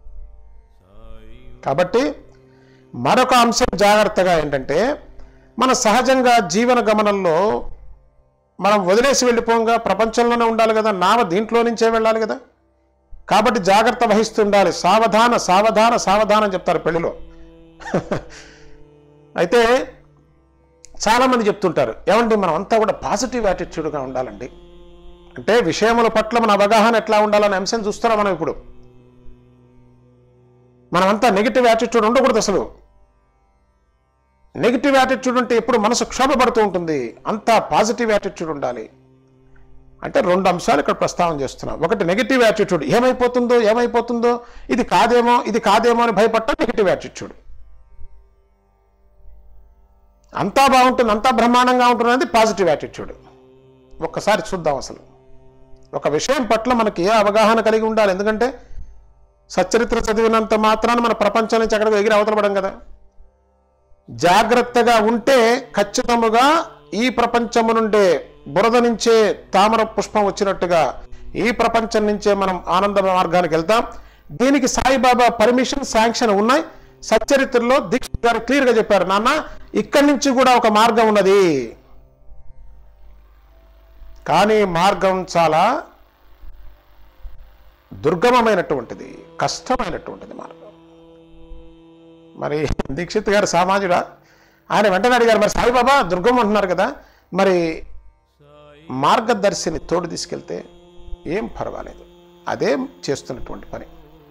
కాబట్టి మరొక అంశం జాగ్రత్తగా ఏంటంటే మన సహజంగా జీవన గమనంలో మనం వదిలేసి వెళ్ళిపోగా ప్రపంచంలోనే ఉండాలి కదా నావ దీంట్లో నుంచే వెళ్ళాలి కదా కాబట్టి జాగ్రత్త వహిస్తుండాలి సావధాన సావధాన సావధానం చెప్తారు పెళ్లిలో అయితే చాలామంది చెప్తుంటారు ఏమండి మనం అంతా కూడా పాజిటివ్ యాటిట్యూడ్గా ఉండాలండి అంటే విషయముల పట్ల మన అవగాహన ఎట్లా ఉండాలనే అంశం చూస్తున్నాం మనం ఇప్పుడు మనమంతా నెగిటివ్ యాటిట్యూడ్ ఉండకూడదు అసలు నెగిటివ్ యాటిట్యూడ్ అంటే ఎప్పుడు మనసు క్షోభపడుతూ ఉంటుంది అంతా పాజిటివ్ యాటిట్యూడ్ ఉండాలి అంటే రెండు అంశాలు ఇక్కడ ప్రస్తావన చేస్తున్నాం ఒకటి నెగిటివ్ యాటిట్యూడ్ ఏమైపోతుందో ఏమైపోతుందో ఇది కాదేమో ఇది కాదేమో అని భయపడటం నెగిటివ్ యాటిట్యూడ్ అంతా బాగుంటుంది అంతా బ్రహ్మాండంగా ఉంటుంది అనేది పాజిటివ్ యాటిట్యూడ్ ఒక్కసారి చూద్దాం అసలు ఒక విషయం పట్ల మనకి ఏ అవగాహన కలిగి ఉండాలి ఎందుకంటే సచ్చరిత్ర చదివినంత మాత్రాన మన ప్రపంచం నుంచి అక్కడికి ఎగిరి అవతలపడం కదా జాగ్రత్తగా ఉంటే ఖచ్చితముగా ఈ ప్రపంచము నుండే బురద నుంచే తామర పుష్పం వచ్చినట్టుగా ఈ ప్రపంచం నుంచే మనం ఆనంద మార్గానికి వెళ్తాం దీనికి సాయిబాబా పర్మిషన్ శాంక్షన్ ఉన్నాయి సచ్చరిత్రలో దీక్ష గారు క్లియర్గా చెప్పారు నాన్న ఇక్కడి నుంచి కూడా ఒక మార్గం ఉన్నది కానీ మార్గం చాలా దుర్గమమైనటువంటిది కష్టమైనటువంటిది మార్గం మరి దీక్షిత్ గారు సామాజిడా ఆయన వెంటనే అడిగారు మరి సాయిబాబా దుర్గం అంటున్నారు కదా మరి మార్గదర్శిని తోడు తీసుకెళ్తే ఏం పర్వాలేదు అదే చేస్తున్నటువంటి పని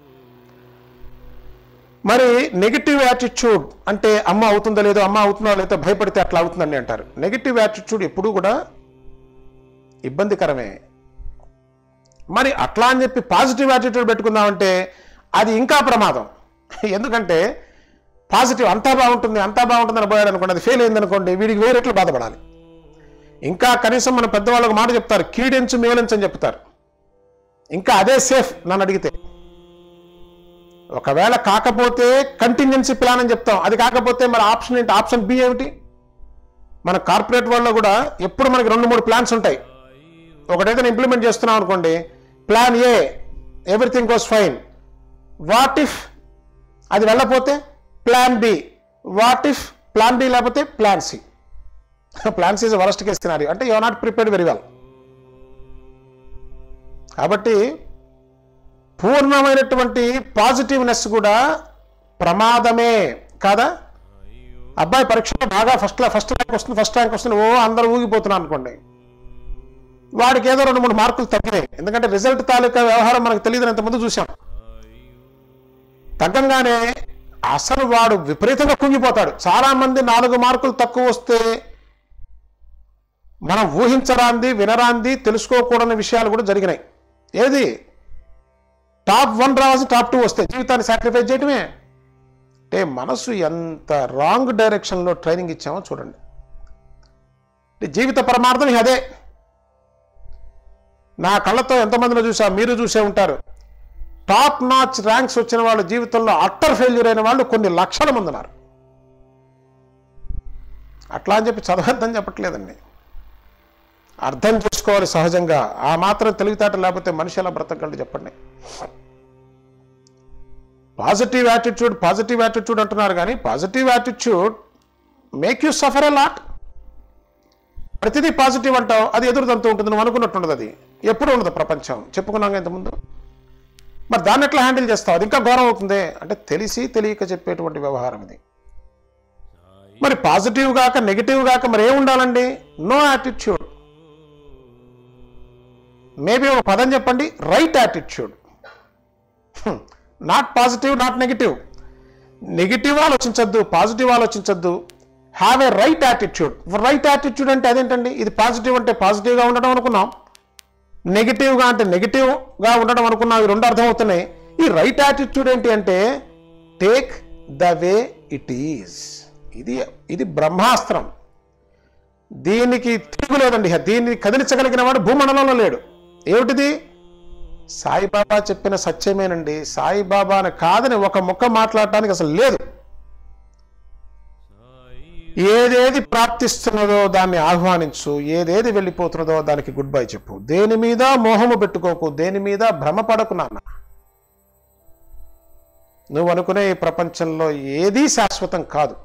మరి నెగిటివ్ యాటిట్యూడ్ అంటే అమ్మ అవుతుందో లేదో అమ్మ అవుతుందో లేదో భయపడితే అట్లా అవుతుందండి అంటారు నెగిటివ్ యాటిట్యూడ్ ఎప్పుడూ కూడా ఇబ్బందికరమే మరి అట్లా అని చెప్పి పాజిటివ్ యాటిట్యూడ్ పెట్టుకుందామంటే అది ఇంకా ప్రమాదం ఎందుకంటే పాజిటివ్ అంతా బాగుంటుంది అంతా బాగుంటుందని పోయాడు అనుకోండి అది ఫెయిల్ అయింది అనుకోండి వీడికి వేరెట్లు బాధపడాలి ఇంకా కనీసం మన పెద్దవాళ్ళకు మాట చెప్తారు కీడించు మేలించు అని చెప్తారు ఇంకా అదే సేఫ్ నన్ను అడిగితే ఒకవేళ కాకపోతే కంటింజెన్సీ ప్లాన్ అని చెప్తాం అది కాకపోతే మరి ఆప్షన్ ఏంటి ఆప్షన్ బి ఏమిటి మన కార్పొరేట్ వాళ్ళలో కూడా ఎప్పుడు మనకి రెండు మూడు ప్లాన్స్ ఉంటాయి ఒకటైతే ఇంప్లిమెంట్ చేస్తున్నాం అనుకోండి plan A everything goes fine what if అది వెళ్ళపోతే plan B what if plan B లేకపోతే plan C plan C is worst case scenario అంటే you not prepared very well కాబట్టి పూర్ణమైనటువంటి పాజిటివ్నెస్ కూడా ప్రమాదమే కాదా అబ్బాయి పరీక్షలో బాగా ఫస్ట్ ఫస్ట్ ర్యాంక్ వస్తుంది ఫస్ట్ ర్యాంక్ వస్తుంది ఓ అందరూ ఊగిపోతున్నారు అనుకోండి వాడికి ఏదో రెండు మూడు మార్కులు తగ్గినాయి ఎందుకంటే రిజల్ట్ తాలూకా వ్యవహారం మనకు తెలియదు ఇంతకుముందు చూసాం తగ్గంగానే అసలు వాడు విపరీతంగా కుంగిపోతాడు చాలా మంది నాలుగు మార్కులు తక్కువ వస్తే మనం ఊహించరాంది వినరాంది తెలుసుకోకూడని విషయాలు కూడా జరిగినాయి ఏది టాప్ వన్ రావాల్సి టాప్ టూ వస్తే జీవితాన్ని సాక్రిఫైస్ చేయటమే అంటే మనసు ఎంత రాంగ్ డైరెక్షన్లో ట్రైనింగ్ ఇచ్చామో చూడండి అంటే జీవిత పరమార్థం ఇక అదే నా కళ్ళతో ఎంతమందిలో చూసా మీరు చూసే ఉంటారు టాప్ నాచ్ ర్యాంక్స్ వచ్చిన వాళ్ళు జీవితంలో అట్టర్ ఫెయిల్యూర్ అయిన వాళ్ళు కొన్ని లక్షల మంది ఉన్నారు అట్లా అని చెప్పి చదవద్దని చెప్పట్లేదండి అర్థం చేసుకోవాలి సహజంగా ఆ మాత్రం తెలివితేట లేకపోతే మనిషి ఎలా బ్రతకగలడు చెప్పండి పాజిటివ్ యాటిట్యూడ్ పాజిటివ్ యాటిట్యూడ్ అంటున్నారు కానీ positive attitude make you suffer a lot ప్రతిదీ పాజిటివ్ అంటావు అది ఎదురుదంతూ ఉంటుంది నువ్వు అనుకున్నట్టుండదు అది ఎప్పుడు ఉండదు ప్రపంచం చెప్పుకున్నాగా ఇంతకుముందు మరి దాన్ని ఎట్లా హ్యాండిల్ చేస్తావు అది ఇంకా ఘోరం అవుతుంది అంటే తెలిసి తెలియక చెప్పేటువంటి వ్యవహారం ఇది మరి పాజిటివ్ గాక నెగిటివ్ గాక మరి ఏం ఉండాలండి నో యాటిట్యూడ్ మేబీ ఒక పదం చెప్పండి right attitude not positive not negative negative ఆలోచించద్దు పాజిటివ్ ఆలోచించద్దు have a right attitude right attitude అంటే అదేంటండి ఇది పాజిటివ్ అంటే పాజిటివ్గా ఉండడం అనుకున్నాం నెగిటివ్గా అంటే నెగిటివ్గా ఉండడం అనుకున్నాం ఈ రెండు అర్థమవుతున్నాయి ఈ రైట్ యాటిట్యూడ్ ఏంటి అంటే take the way it is ఇది ఇది బ్రహ్మాస్త్రం దీనికి తిరుగులేదండి ఇక దీన్ని కదిలించగలిగిన వాడు భూమండలంలో లేడు ఏమిటిది సాయిబాబా చెప్పిన సత్యమేనండి సాయిబాబాని కాదని ఒక ముక్క మాట్లాడటానికి అసలు లేదు ఏదేది ప్రాప్తిస్తున్నదో దాన్ని ఆహ్వానించు ఏదేది వెళ్ళిపోతున్నదో దానికి గుడ్ బై చెప్పు దేని మీద మోహము పెట్టుకోకు దేని మీద భ్రమపడకు నాన్న నువ్వు అనుకునే ఈ ప్రపంచంలో ఏదీ శాశ్వతం కాదు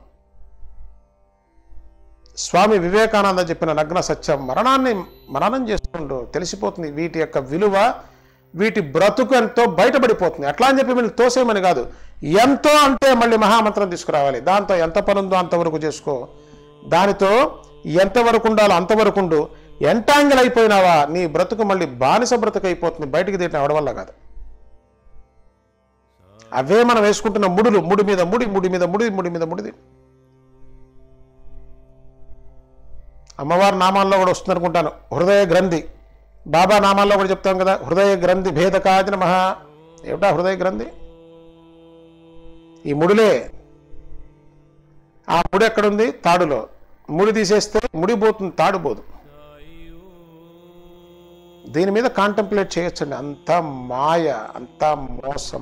స్వామి వివేకానంద చెప్పిన నగ్న సత్యం మరణాన్ని మననం చేస్తుండు తెలిసిపోతుంది వీటి యొక్క విలువ వీటి బ్రతుకు ఎంతో బయటపడిపోతుంది అట్లా అని చెప్పి వీళ్ళు తోసేయమని కాదు ఎంతో అంటే మళ్ళీ మహామంత్రం తీసుకురావాలి దాంతో ఎంత పని ఉందో అంతవరకు చేసుకో దానితో ఎంతవరకు ఉండాలో అంతవరకు ఉండు ఎంటాంగిల్ అయిపోయినావా నీ బ్రతుకు మళ్ళీ బానిస బ్రతుకు అయిపోతుంది బయటికి తీయటం అవడం వల్ల కాదు అవే మనం వేసుకుంటున్న ముడులు ముడి మీద ముడి ముడి మీద ముడి ముడి మీద ముడిది అమ్మవారి నామాల్లో కూడా వస్తుంది అనుకుంటాను హృదయ గ్రంథి బాబా నామాల్లో కూడా చెప్తాం కదా హృదయ గ్రంథి భేదకాజన మహా ఏమిటా హృదయ గ్రంథి ఈ ముడిలే ఆ ముడి ఎక్కడుంది తాడులో ముడి తీసేస్తే ముడి పోతుంది తాడు పోదు దీని మీద కాంటంప్లేట్ చేయొచ్చండి అంత మాయ అంత మోసం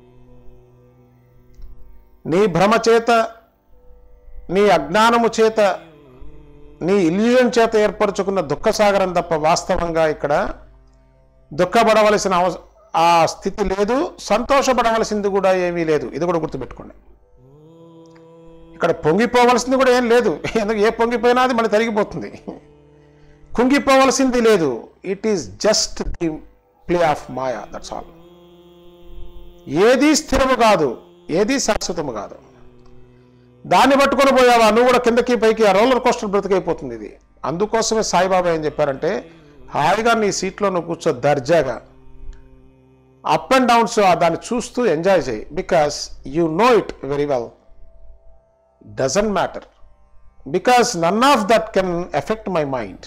నీ భ్రమ చేత నీ అజ్ఞానము చేత నీ ఇల్యూజన్ చేత ఏర్పరచుకున్న దుఃఖసాగరం తప్ప వాస్తవంగా ఇక్కడ దుఃఖపడవలసిన అవస ఆ స్థితి లేదు సంతోషపడవలసింది కూడా ఏమీ లేదు ఇది కూడా గుర్తుపెట్టుకోండి ఇక్కడ పొంగిపోవలసింది కూడా ఏం లేదు ఎందుకు ఏ పొంగిపోయినా అది మళ్ళీ తరిగిపోతుంది కుంగిపోవలసింది లేదు it is just the play of maya that's all ఏది స్థిరము కాదు ఏది శాశ్వతము కాదు దాన్ని పట్టుకొని పోయావా నువ్వు కూడా కిందకి పైకి ఆ రోలర్ కోస్టర్ బ్రతికైపోతుంది ఇది అందుకోసమే సాయిబాబా ఏం చెప్పారంటే హాయిగా నీ సీట్లో నువ్వు కూర్చో దర్జాగా అప్ అండ్ డౌన్స్ దాన్ని చూస్తూ ఎంజాయ్ చేయి because you know it very well doesn't matter because none of that can affect my mind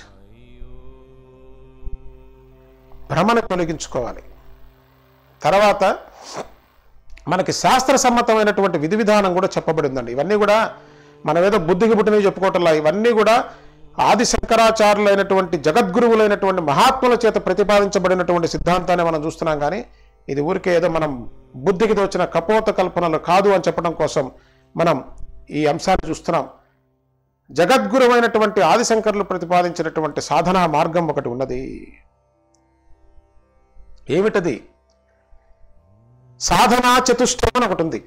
భ్రమను తొలగించుకోవాలి తర్వాత మనకి శాస్త్ర సమ్మతమైనటువంటి విధి విధానం కూడా చెప్పబడిందండి ఇవన్నీ కూడా మనం ఏదో బుద్ధికి పుట్టినవి చెప్పుకోవటంలా ఇవన్నీ కూడా ఆది శంకరాచార్యులైనటువంటి జగద్గురువులైనటువంటి మహాత్ముల చేత ప్రతిపాదించబడినటువంటి సిద్ధాంతాన్ని మనం చూస్తున్నాం కానీ ఇది ఊరికే ఏదో మనం బుద్ధికి తోచిన కపోత కల్పనలు కాదు అని చెప్పడం కోసం మనం ఈ అంశాన్ని చూస్తున్నాం జగద్గురువైనటువంటి ఆదిశంకర్లు ప్రతిపాదించినటువంటి సాధనా మార్గం ఒకటి ఉన్నది ఏమిటది సాధనా చతుష్టయం అని ఒకటి ఉంది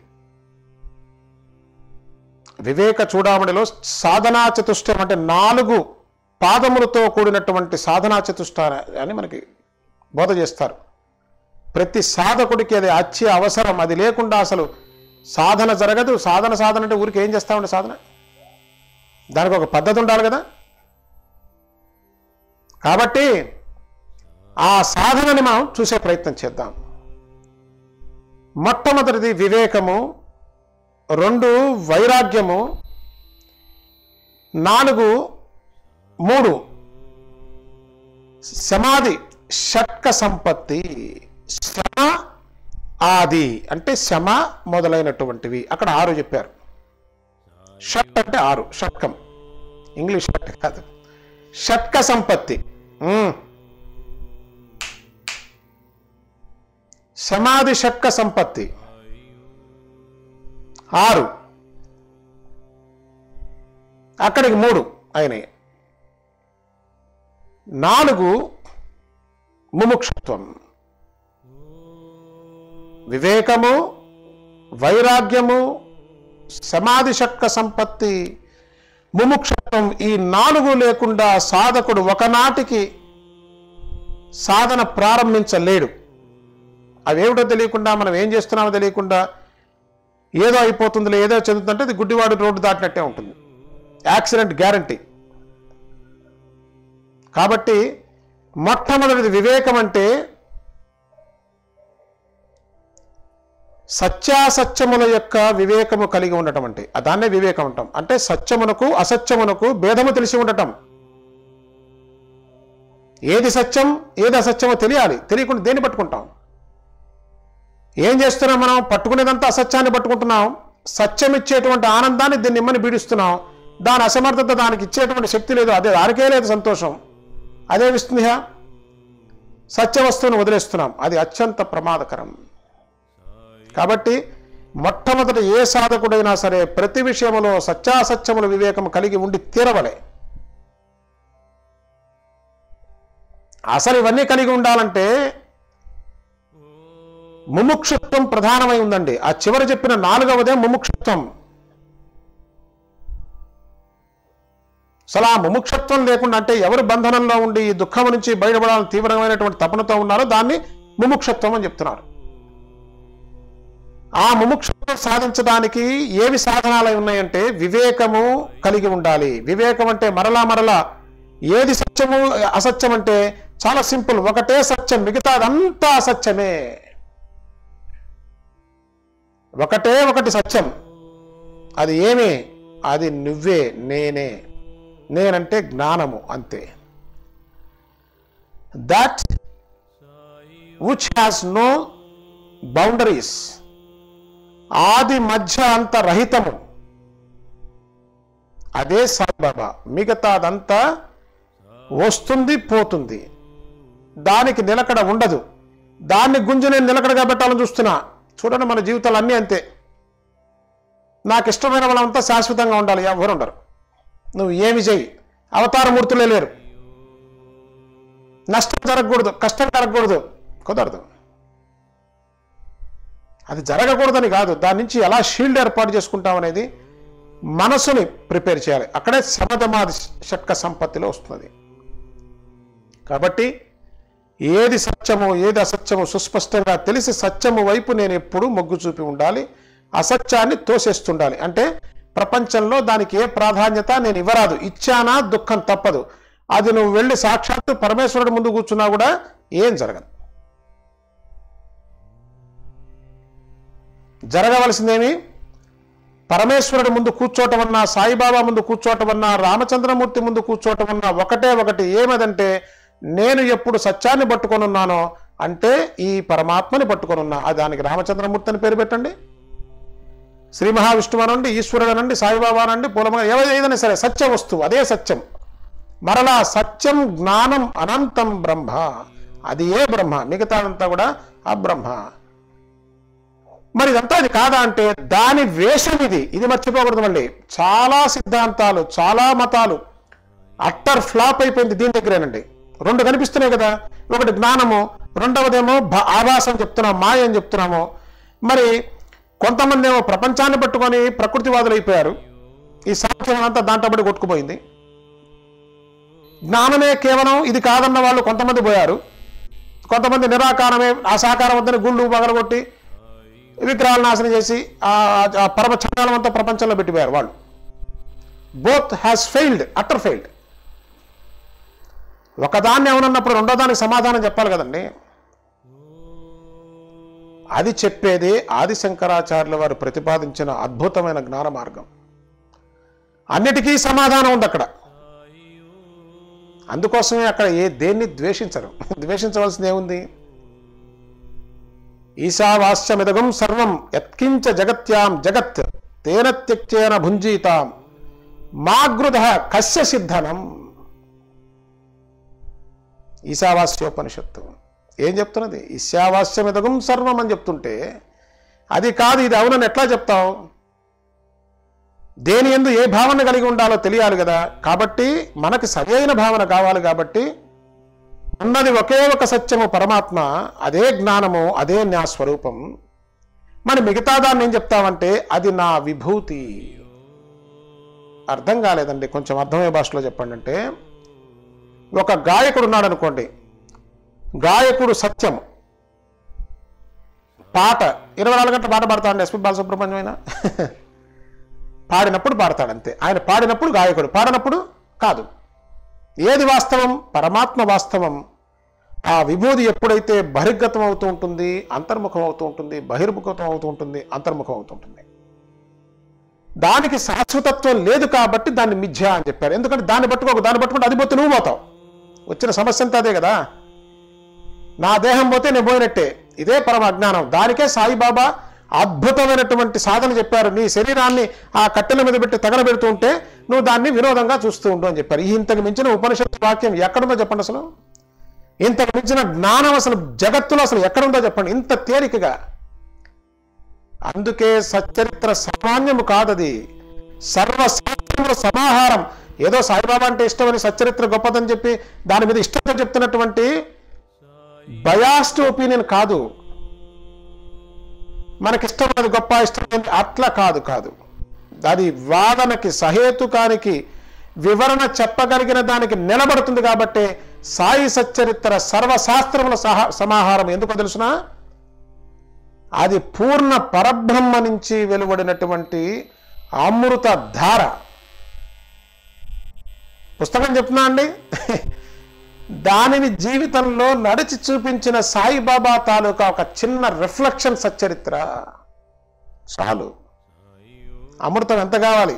వివేక చూడామణిలో సాధనా చతుష్టయం అంటే నాలుగు పాదములతో కూడినటువంటి సాధనా చతుష్ట అని మనకి బోధ చేస్తారు ప్రతి సాధకుడికి అది అత్య అవసరం అది లేకుండా అసలు సాధన జరగదు సాధన సాధన అంటే ఊరికి ఏం చేస్తామండి సాధన దానికి ఒక పద్ధతి ఉండాలి కదా కాబట్టి ఆ సాధనని మనం చూసే ప్రయత్నం చేద్దాం మొట్టమొదటిది వివేకము రెండు వైరాగ్యము నాలుగు మూడు సమాధి షట్క సంపత్తి శమ ఆది అంటే శమ మొదలైనటువంటివి అక్కడ ఆరు చెప్పారు షట్ అంటే ఆరు షట్కం ఇంగ్లీష్ షట్ కాదు షట్క సంపత్తి ఉమ్. సమాధి షట్క సంపత్తి ఆరు అక్కడికి మూడు అయినాయి నాలుగు ముముక్షత్వం వివేకము వైరాగ్యము సమాధి షట్క సంపత్తి ముముక్షత్వం ఈ నాలుగు లేకుండా సాధకుడు ఒకనాటికి సాధన ప్రారంభించలేడు అవేమిటో తెలియకుండా మనం ఏం చేస్తున్నామో తెలియకుండా ఏదో అయిపోతుందిలే ఏదో చదువుతుంటే అది గుడ్డివాడు రోడ్డు దాటినట్టే ఉంటుంది యాక్సిడెంట్ గ్యారంటీ కాబట్టి మొట్టమొదటిది వివేకం అంటే సత్యాసత్యముల యొక్క వివేకము కలిగి ఉండటం అంటే దాన్నే వివేకం అంటాం అంటే సత్యమునకు అసత్యమునకు భేదము తెలిసి ఉండటం ఏది సత్యం ఏది అసత్యమో తెలియాలి తెలియకుండా దేన్ని పట్టుకుంటాం ఏం చేస్తున్నాం మనం పట్టుకునేదంతా అసత్యాన్ని పట్టుకుంటున్నాం సత్యం ఇచ్చేటువంటి ఆనందాన్ని దీన్ని ఇమ్మని పీడిస్తున్నాం దాని అసమర్థత దానికి ఇచ్చేటువంటి శక్తి లేదు అదే దానికే లేదు సంతోషం అదే విష్ణుహ సత్య వస్తువును వదిలేస్తున్నాం అది అత్యంత ప్రమాదకరం కాబట్టి మొట్టమొదట ఏ సాధకుడైనా సరే ప్రతి విషయంలో సత్యాసత్యముల వివేకం కలిగి ఉండి తీరవలే అసలు ఇవన్నీ కలిగి ఉండాలంటే ముముక్షుత్వం ప్రధానమై ఉందండి ఆ చివరి చెప్పిన నాలుగవదే ముముక్షుత్వం అసలు ఆ ముముక్షత్వం లేకుండా అంటే ఎవరు బంధనంలో ఉండి ఈ దుఃఖం నుంచి బయటపడాలని తీవ్రమైనటువంటి తపనతో ఉన్నారో దాన్ని ముముక్షత్వం అని చెప్తున్నారు ఆ ముముక్షత్వం సాధించడానికి ఏవి సాధనాలు ఉన్నాయంటే వివేకము కలిగి ఉండాలి వివేకం అంటే మరలా మరలా ఏది సత్యము అసత్యం అంటే చాలా సింపుల్ ఒకటే సత్యం మిగతాదంతా అసత్యమే ఒకటే ఒకటి సత్యం అది ఏమి అది నువ్వే నేనే నేనంటే జ్ఞానము అంతే that which has no boundaries ఆది మధ్య అంత రహితము అదే సాయిబాబా మిగతాదంతా వస్తుంది పోతుంది దానికి నిలకడ ఉండదు దాన్ని గుంజి నేను నిలకడగా పెట్టాలని చూస్తున్నా చూడండి మన జీవితాలు అన్నీ అంతే నాకు ఇష్టమైన వాళ్ళంతా శాశ్వతంగా ఉండాలి ఎవరు ఉండరు నువ్వు ఏమి చెయ్యి అవతారమూర్తులే లేరు నష్టం జరగకూడదు కష్టం జరగకూడదు కుదరదు అది జరగకూడదని కాదు దాని నుంచి ఎలా షీల్డ్ ఏర్పాటు చేసుకుంటాం అనేది మనసుని ప్రిపేర్ చేయాలి అక్కడే శమధమాది షట్క సంపత్తిలో వస్తుంది కాబట్టి ఏది సత్యమో ఏది అసత్యమో సుస్పష్టంగా తెలిసి సత్యము వైపు నేను ఎప్పుడూ మొగ్గు చూపి ఉండాలి అసత్యాన్ని తోసేస్తుండాలి అంటే ప్రపంచంలో దానికి ఏ ప్రాధాన్యత నేను ఇవ్వరాదు ఇచ్చానా దుఃఖం తప్పదు అది నువ్వు వెళ్ళి సాక్షాత్తు పరమేశ్వరుడు ముందు కూర్చున్నా కూడా ఏం జరగదు జరగవలసిందేమి పరమేశ్వరుడు ముందు కూర్చోవటం అన్నా సాయిబాబా ముందు కూర్చోవటం అన్నా రామచంద్రమూర్తి ముందు కూర్చోవటం అన్నా ఒకటే ఒకటి ఏమదంటే నేను ఎప్పుడు సత్యాన్ని పట్టుకొని ఉన్నానో అంటే ఈ పరమాత్మని పట్టుకొని ఉన్నా అది దానికి రామచంద్రమూర్తి అని పేరు పెట్టండి శ్రీ మహావిష్ణువు అనండి ఈశ్వరుడు అనండి సాయిబాబా అనండి పూలమ ఏదైనా సరే సత్య వస్తువు అదే సత్యం మరలా సత్యం జ్ఞానం అనంతం బ్రహ్మ అది ఏ బ్రహ్మ మిగతాదంతా కూడా ఆ బ్రహ్మ మరి ఇదంతా అది కాదా అంటే దాని వేషం ఇది ఇది మర్చిపోకూడదు మళ్ళీ చాలా సిద్ధాంతాలు చాలా మతాలు అట్టర్ ఫ్లాప్ అయిపోయింది దీని దగ్గరేనండి రెండు కనిపిస్తున్నాయి కదా ఒకటి జ్ఞానము రెండవదేమో భ- ఆభాసం చెప్తున్నాం మాయ అని చెప్తున్నాము మరి కొంతమంది ఏమో ప్రపంచాన్ని పట్టుకొని ప్రకృతివాదులు అయిపోయారు ఈ సాంఖ్యం అంతా దాంట్లో పడి కొట్టుకుపోయింది జ్ఞానమే కేవలం ఇది కాదన్న వాళ్ళు కొంతమంది పోయారు కొంతమంది నిరాకారమే ఆ సాకారం వద్దని గుళ్ళు పగలగొట్టి విగ్రహాలు నాశనం చేసి ఆ ఆ పరమ చండాలం అంతా ప్రపంచంలో పెట్టిపోయారు వాళ్ళు both has failed utter failed ఒకదాన్ని ఏమన్నప్పుడు రెండో దానికి సమాధానం చెప్పాలి కదండి అది చెప్పేది ఆది శంకరాచార్యుల వారు ప్రతిపాదించిన అద్భుతమైన జ్ఞాన మార్గం అన్నిటికీ సమాధానం ఉంది అక్కడ అందుకోసమే అక్కడ ఏ దేన్ని ద్వేషించరు ద్వేషించవలసింది ఏముంది ఈశావాస్యమిదగం సర్వం యత్కించ జగత్యాం జగత్ తేన త్యక్చేన భుంజీతాం మాగృధ కస్య సిద్ధనం ఈశావాస్యోపనిషత్తు ఏం చెప్తున్నది ఈశావాస్యమిదగం సర్వం అని చెప్తుంటే అది కాదు ఇది అవునని ఎట్లా చెప్తావు దేని ఎందు ఏ భావన కలిగి ఉండాలో తెలియాలి కదా కాబట్టి మనకి సరైన భావన కావాలి కాబట్టి ఉన్నది ఒకే ఒక సత్యము పరమాత్మ అదే జ్ఞానము అదే నా స్వరూపం మరి మిగతా దాన్ని ఏం చెప్తామంటే అది నా విభూతి అర్థం కాలేదండి కొంచెం అర్థమయ్యే భాషలో చెప్పండి అంటే ఒక గాయకుడు ఉన్నాడు అనుకోండి గాయకుడు సత్యం పాట ఇరవై నాలుగు గంటల పాట పాడతాడండి ఎస్పి బాలసుబ్రహ్మణ్యం అయినా పాడినప్పుడు పాడతాడు అంతే ఆయన పాడినప్పుడు గాయకుడు పాడినప్పుడు కాదు ఏది వాస్తవం పరమాత్మ వాస్తవం ఆ విభూది ఎప్పుడైతే బహిర్గతం అవుతూ ఉంటుంది అంతర్ముఖం అవుతూ ఉంటుంది బహిర్ముఖం అవుతూ ఉంటుంది అంతర్ముఖం అవుతూ ఉంటుంది దానికి శాశ్వతత్వం లేదు కాబట్టి దాన్ని మిథ్య అని చెప్పారు ఎందుకంటే దాన్ని పట్టుకోకు దాన్ని పట్టుకుంటే అది పోతే నువ్వు పోతావు వచ్చిన సమస్య అంతా అదే కదా నా దేహం పోతే నేను పోయినట్టే ఇదే పరమ అజ్ఞానం దానికే సాయిబాబా అద్భుతమైనటువంటి సాధన చెప్పారు నీ శరీరాన్ని ఆ కట్టెల మీద పెట్టి తగలబెడుతూ ఉంటే నువ్వు దాన్ని వినోదంగా చూస్తూ ఉండు అని చెప్పారు ఈ ఇంతకు మించిన ఉపనిషత్తు వాక్యం ఎక్కడుందో చెప్పండి అసలు ఇంతకు మించిన జ్ఞానం అసలు జగత్తులో అసలు ఎక్కడుందో చెప్పండి ఇంత తేలికగా అందుకే సచ్చరిత్ర సామాన్యము కాదది సర్వశాస్త్రముల సమాహారం ఏదో సాయిబాబా అంటే ఇష్టమని సచ్చరిత్ర గొప్పదని చెప్పి దాని మీద ఇష్టంతో చెప్తున్నటువంటి బయాస్డ్ ఒపీనియన్ కాదు మనకిష్టమైనది గొప్ప ఇష్టమైనది అట్లా కాదు కాదు అది వాదనకి సహేతుకానికి వివరణ చెప్పగలిగిన దానికి నిలబడుతుంది కాబట్టి సాయి సచ్చరిత్ర సర్వశాస్త్రముల సహా సమాహారం ఎందుకో తెలుసునా అది పూర్ణ పరబ్రహ్మ నుంచి వెలువడినటువంటి అమృత ధార పుస్తకం చెప్తున్నా అండి దానిని జీవితంలో నడిచి చూపించిన సాయిబాబా తాలూకా ఒక చిన్న రిఫ్లెక్షన్ సచ్చరిత్ర చాలు అమృతం ఎంత కావాలి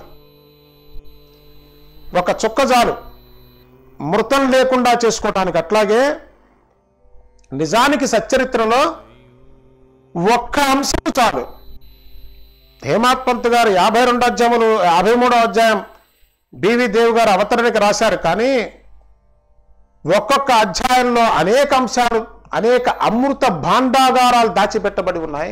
ఒక చుక్క చాలు మృతం లేకుండా చేసుకోవటానికి అట్లాగే నిజానికి సచ్చరిత్రలో ఒక్క అంశం చాలు హేమాత్ పంత్ గారు యాభై రెండు అధ్యాయములు యాభై మూడో అధ్యాయం బివి దేవ్ గారు అవతరణకి రాశారు కానీ ఒక్కొక్క అధ్యాయంలో అనేక అంశాలు అనేక అమృత భాండాగారాలు దాచిపెట్టబడి ఉన్నాయి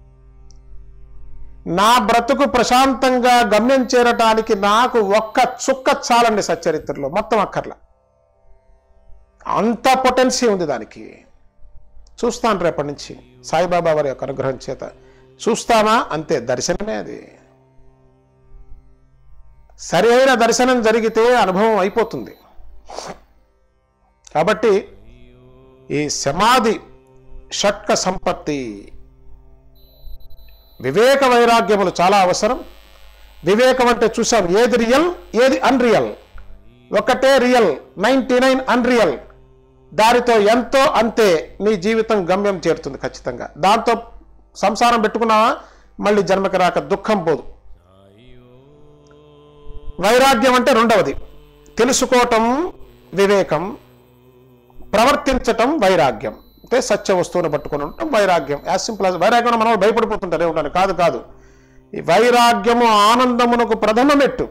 నా బ్రతుకు ప్రశాంతంగా గమ్యం చేరటానికి నాకు ఒక్క చుక్క చాలండి సచ్చరిత్రలో మొత్తం అక్కర్లా అంత పొటెన్సీ ఉంది దానికి చూస్తాను రేపటి నుంచి సాయిబాబా వారి యొక్క అనుగ్రహం చేత చూస్తామా అంతే దర్శనమే అది సరి అయిన దర్శనం జరిగితే అనుభవం అయిపోతుంది కాబట్టి ఈ సమాధి షట్క సంపత్తి వివేక వైరాగ్యములు చాలా అవసరం వివేకం అంటే చూసాం ఏది రియల్ ఏది అన్రియల్ ఒకటే రియల్ నైంటీ నైన్ అన్రియల్ దానితో ఎంతో అంతే నీ జీవితం గమ్యం చేరుతుంది ఖచ్చితంగా దాంతో సంసారం పెట్టుకున్నావా మళ్ళీ జన్మకి రాక దుఃఖం పోదు వైరాగ్యం అంటే రెండవది తెలుసుకోవటం వివేకం ప్రవర్తించటం వైరాగ్యం అంటే సత్య వస్తువుని పట్టుకొని ఉండటం వైరాగ్యం యాజ్ సింపుల్ యాజ్ వైరాగ్యం మనం భయపడిపోతుంటారు ఏమిటని కాదు కాదు ఈ వైరాగ్యము ఆనందమునకు ప్రథమ మెట్టు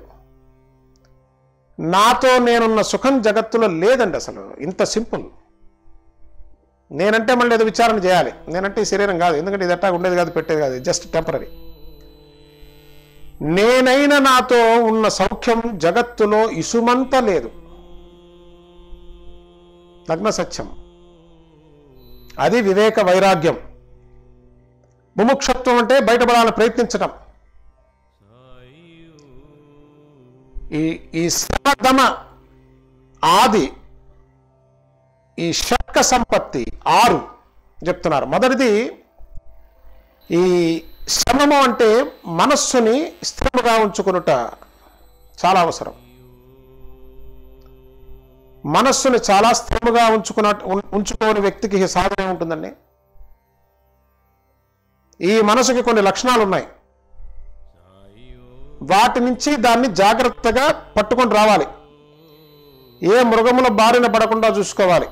నాతో నేనున్న సుఖం జగత్తులో లేదండి అసలు ఇంత సింపుల్ నేనంటే మళ్ళీ ఏదో విచారణ చేయాలి నేనంటే ఈ శరీరం కాదు ఎందుకంటే ఇది ఎట్టా ఉండేది కాదు పెట్టేది కాదు జస్ట్ టెంపరీ నేనైన నాతో ఉన్న సౌఖ్యం జగత్తులో ఇసుమంత లేదు నగ్న సత్యం అది వివేక వైరాగ్యం ముముక్షత్వం అంటే బయటపడాలని ప్రయత్నించటం ఈ ఈ సమధమ ఆది ఈ షట్క సంపత్తి ఆరు చెప్తున్నారు మొదటిది ఈ శ్రమము అంటే మనస్సుని స్థిరముగా ఉంచుకునుట చాలా అవసరం మనస్సుని చాలా స్థిరముగా ఉంచుకున్న ఉం- ఉంచుకోని వ్యక్తికి ఈ సాధన ఉంటుందండి ఈ మనసుకి కొన్ని లక్షణాలు ఉన్నాయి వాటి నుంచి దాన్ని జాగ్రత్తగా పట్టుకొని రావాలి ఏ మృగముల బారిన పడకుండా చూసుకోవాలి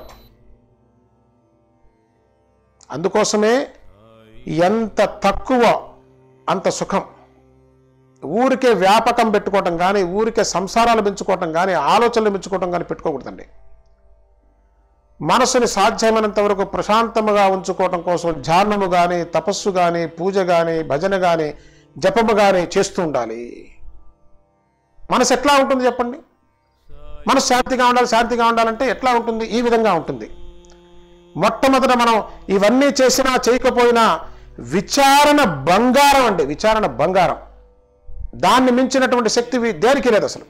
అందుకోసమే ఎంత తక్కువ అంత సుఖం ఊరికే వ్యాపకం పెట్టుకోవటం కానీ ఊరికే సంసారాలు పెంచుకోవటం కానీ ఆలోచనలు పెంచుకోవటం కానీ పెట్టుకోకూడదండి మనసుని సాధ్యమైనంత వరకు ప్రశాంతముగా ఉంచుకోవటం కోసం ధ్యానము కానీ తపస్సు కానీ పూజ కానీ భజన కానీ జపము కానీ చేస్తూ ఉండాలి మనసు ఎట్లా ఉంటుంది చెప్పండి మనసు శాంతిగా ఉండాలి శాంతిగా ఉండాలంటే ఎట్లా ఉంటుంది ఈ విధంగా ఉంటుంది మొట్టమొదట మనం ఇవన్నీ చేసినా చేయకపోయినా విచారణ బంగారం అండి విచారణ బంగారం దాన్ని మించినటువంటి శక్తి వి- దేనికి లేదు అసలు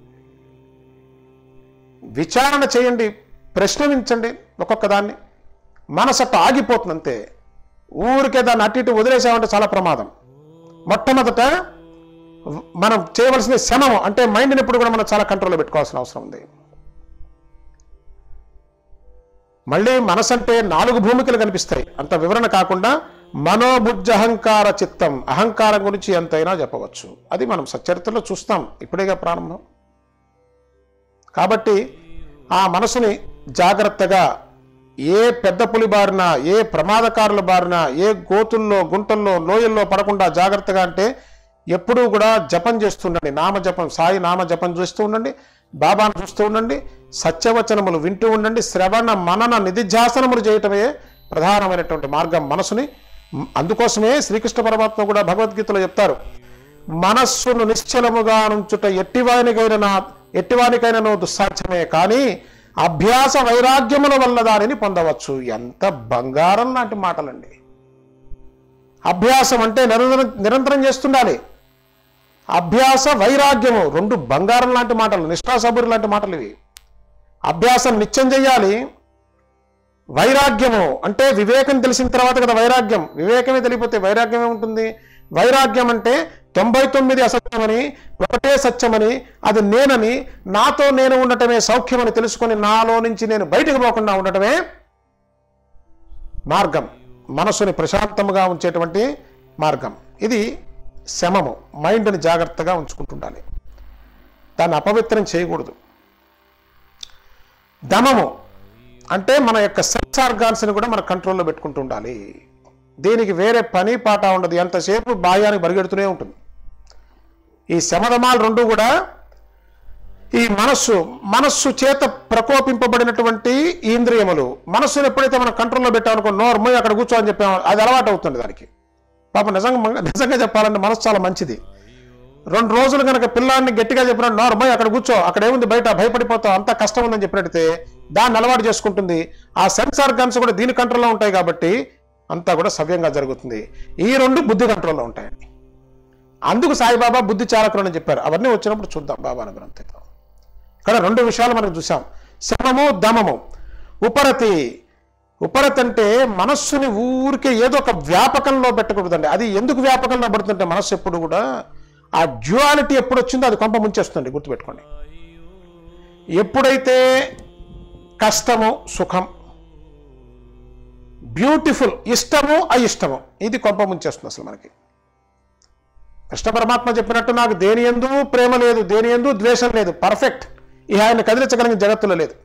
విచారణ చేయండి ప్రశ్నించండి ఒక్కొక్క దాన్ని మనసట్టు ఆగిపోతుంది అంతే ఊరికే దాన్ని అటు ఇటు వదిలేసామంటే చాలా ప్రమాదం మొట్టమొదట మనం చేయవలసిన శమం అంటే మైండ్ని ఎప్పుడు కూడా మనం చాలా కంట్రోల్లో పెట్టుకోవాల్సిన అవసరం ఉంది మళ్ళీ మనసు అంటే నాలుగు భూమికలు కనిపిస్తాయి అంత వివరణ కాకుండా మనోబుద్ధ అహంకార చిత్తం అహంకారం గురించి ఎంతైనా చెప్పవచ్చు అది మనం సచరిత్రలో చూస్తాం ఇప్పుడేగా ప్రారంభం కాబట్టి ఆ మనసుని జాగ్రత్తగా ఏ పెద్ద పులి బారిన ఏ ప్రమాదకారుల బారిన ఏ గోతుల్లో గుంటల్లో లోయల్లో పడకుండా జాగ్రత్తగా అంటే ఎప్పుడూ కూడా జపం చేస్తుండండి నామ జపం సాయి నామ జపం చేస్తూ ఉండండి బాబాను చూస్తూ ఉండండి సత్యవచనములు వింటూ ఉండండి శ్రవణ మనన నిధిధ్యాసనములు చేయటమే ప్రధానమైనటువంటి మార్గం మనసుని మ్, అందుకోసమే శ్రీకృష్ణ పరమాత్మ కూడా భగవద్గీతలో చెప్తారు మనస్సును నిశ్చలముగా నుంచుట ఎట్టివానికైనా నా ఎట్టివానికైనా దుస్సాధ్యమే కానీ అభ్యాస వైరాగ్యముల వల్ల దానిని పొందవచ్చు ఎంత బంగారం లాంటి మాటలండి అభ్యాసం అంటే నిరంతరం నిరంతరం చేస్తుండాలి అభ్యాస వైరాగ్యము రెండు బంగారం లాంటి మాటలు నిష్ఠాసబురి లాంటి మాటలు ఇవి అభ్యాసం నిత్యం చెయ్యాలి వైరాగ్యము అంటే వివేకం తెలిసిన తర్వాత కదా వైరాగ్యం వివేకమే తెలియపోతే వైరాగ్యం ఏముంటుంది వైరాగ్యం అంటే తొంభై తొమ్మిది అసత్యమని ఒకటే సత్యమని అది నేనని నాతో నేను ఉండటమే సౌఖ్యమని తెలుసుకొని నాలో నుంచి నేను బయటకు పోకుండా ఉండటమే మార్గం మనసుని ప్రశాంతముగా ఉంచేటువంటి మార్గం ఇది శమము మైండ్ని జాగ్రత్తగా ఉంచుకుంటుండాలి దాన్ని అపవిత్రం చేయకూడదు దమము అంటే మన యొక్క సెన్స్ ఆర్గాన్స్ని కూడా మన కంట్రోల్లో పెట్టుకుంటూ ఉండాలి దీనికి వేరే పని పాట ఉండదు ఎంతసేపు బాహ్యానికి పరిగెడుతూనే ఉంటుంది ఈ శమదమాలు రెండు కూడా ఈ మనస్సు మనస్సు చేత ప్రకోపింపబడినటువంటి ఈ ఇంద్రియములు మనస్సును ఎప్పుడైతే మనం కంట్రోల్లో పెట్టామనుకో నోరు మూయి అక్కడ కూర్చో అని చెప్పాము అది అలవాటు అవుతుంది దానికి పాప నిజంగా నిజంగా చెప్పాలంటే మనసు చాలా మంచిది రెండు రోజులు కనుక పిల్లాన్ని గట్టిగా చెప్పినట్టు నోరు మూయి అక్కడ కూర్చో అక్కడ ఏముంది బయట భయపడిపోతావు అంత కష్టం ఉందని చెప్పినట్టయితే దాన్ని అలవాటు చేసుకుంటుంది ఆ సెన్సార్ గన్స్ కూడా దీని కంట్రోల్లో ఉంటాయి కాబట్టి అంతా కూడా సవ్యంగా జరుగుతుంది ఈ రెండు బుద్ధి కంట్రోల్లో ఉంటాయండి అందుకు సాయిబాబా బుద్ధి చాలకులు అని చెప్పారు అవన్నీ వచ్చినప్పుడు చూద్దాం బాబా అనుగ్రహంతో ఇక్కడ రెండు విషయాలు మనం చూసాం శమము దమము ఉపరతి ఉపరతి అంటే మనస్సుని ఊరికే ఏదో ఒక వ్యాపకంలో పెట్టకూడదండి అది ఎందుకు వ్యాపకంలో పడుతుంటే మనస్సు ఎప్పుడు కూడా ఆ డ్యువాలిటీ ఎప్పుడు వచ్చిందో అది కొంప ముంచేస్తుంది గుర్తుపెట్టుకోండి ఎప్పుడైతే కష్టము సుఖం బ్యూటిఫుల్ ఇష్టము అయిష్టము ఇది కొంప ముంచేస్తుంది అసలు మనకి కృష్ణ పరమాత్మ చెప్పినట్టు నాకు దేని ఎందు ప్రేమ లేదు దేని ఎందు ద్వేషం లేదు పర్ఫెక్ట్ ఈ ఆయన కదిలించగలిగిన జగత్తులో లేదు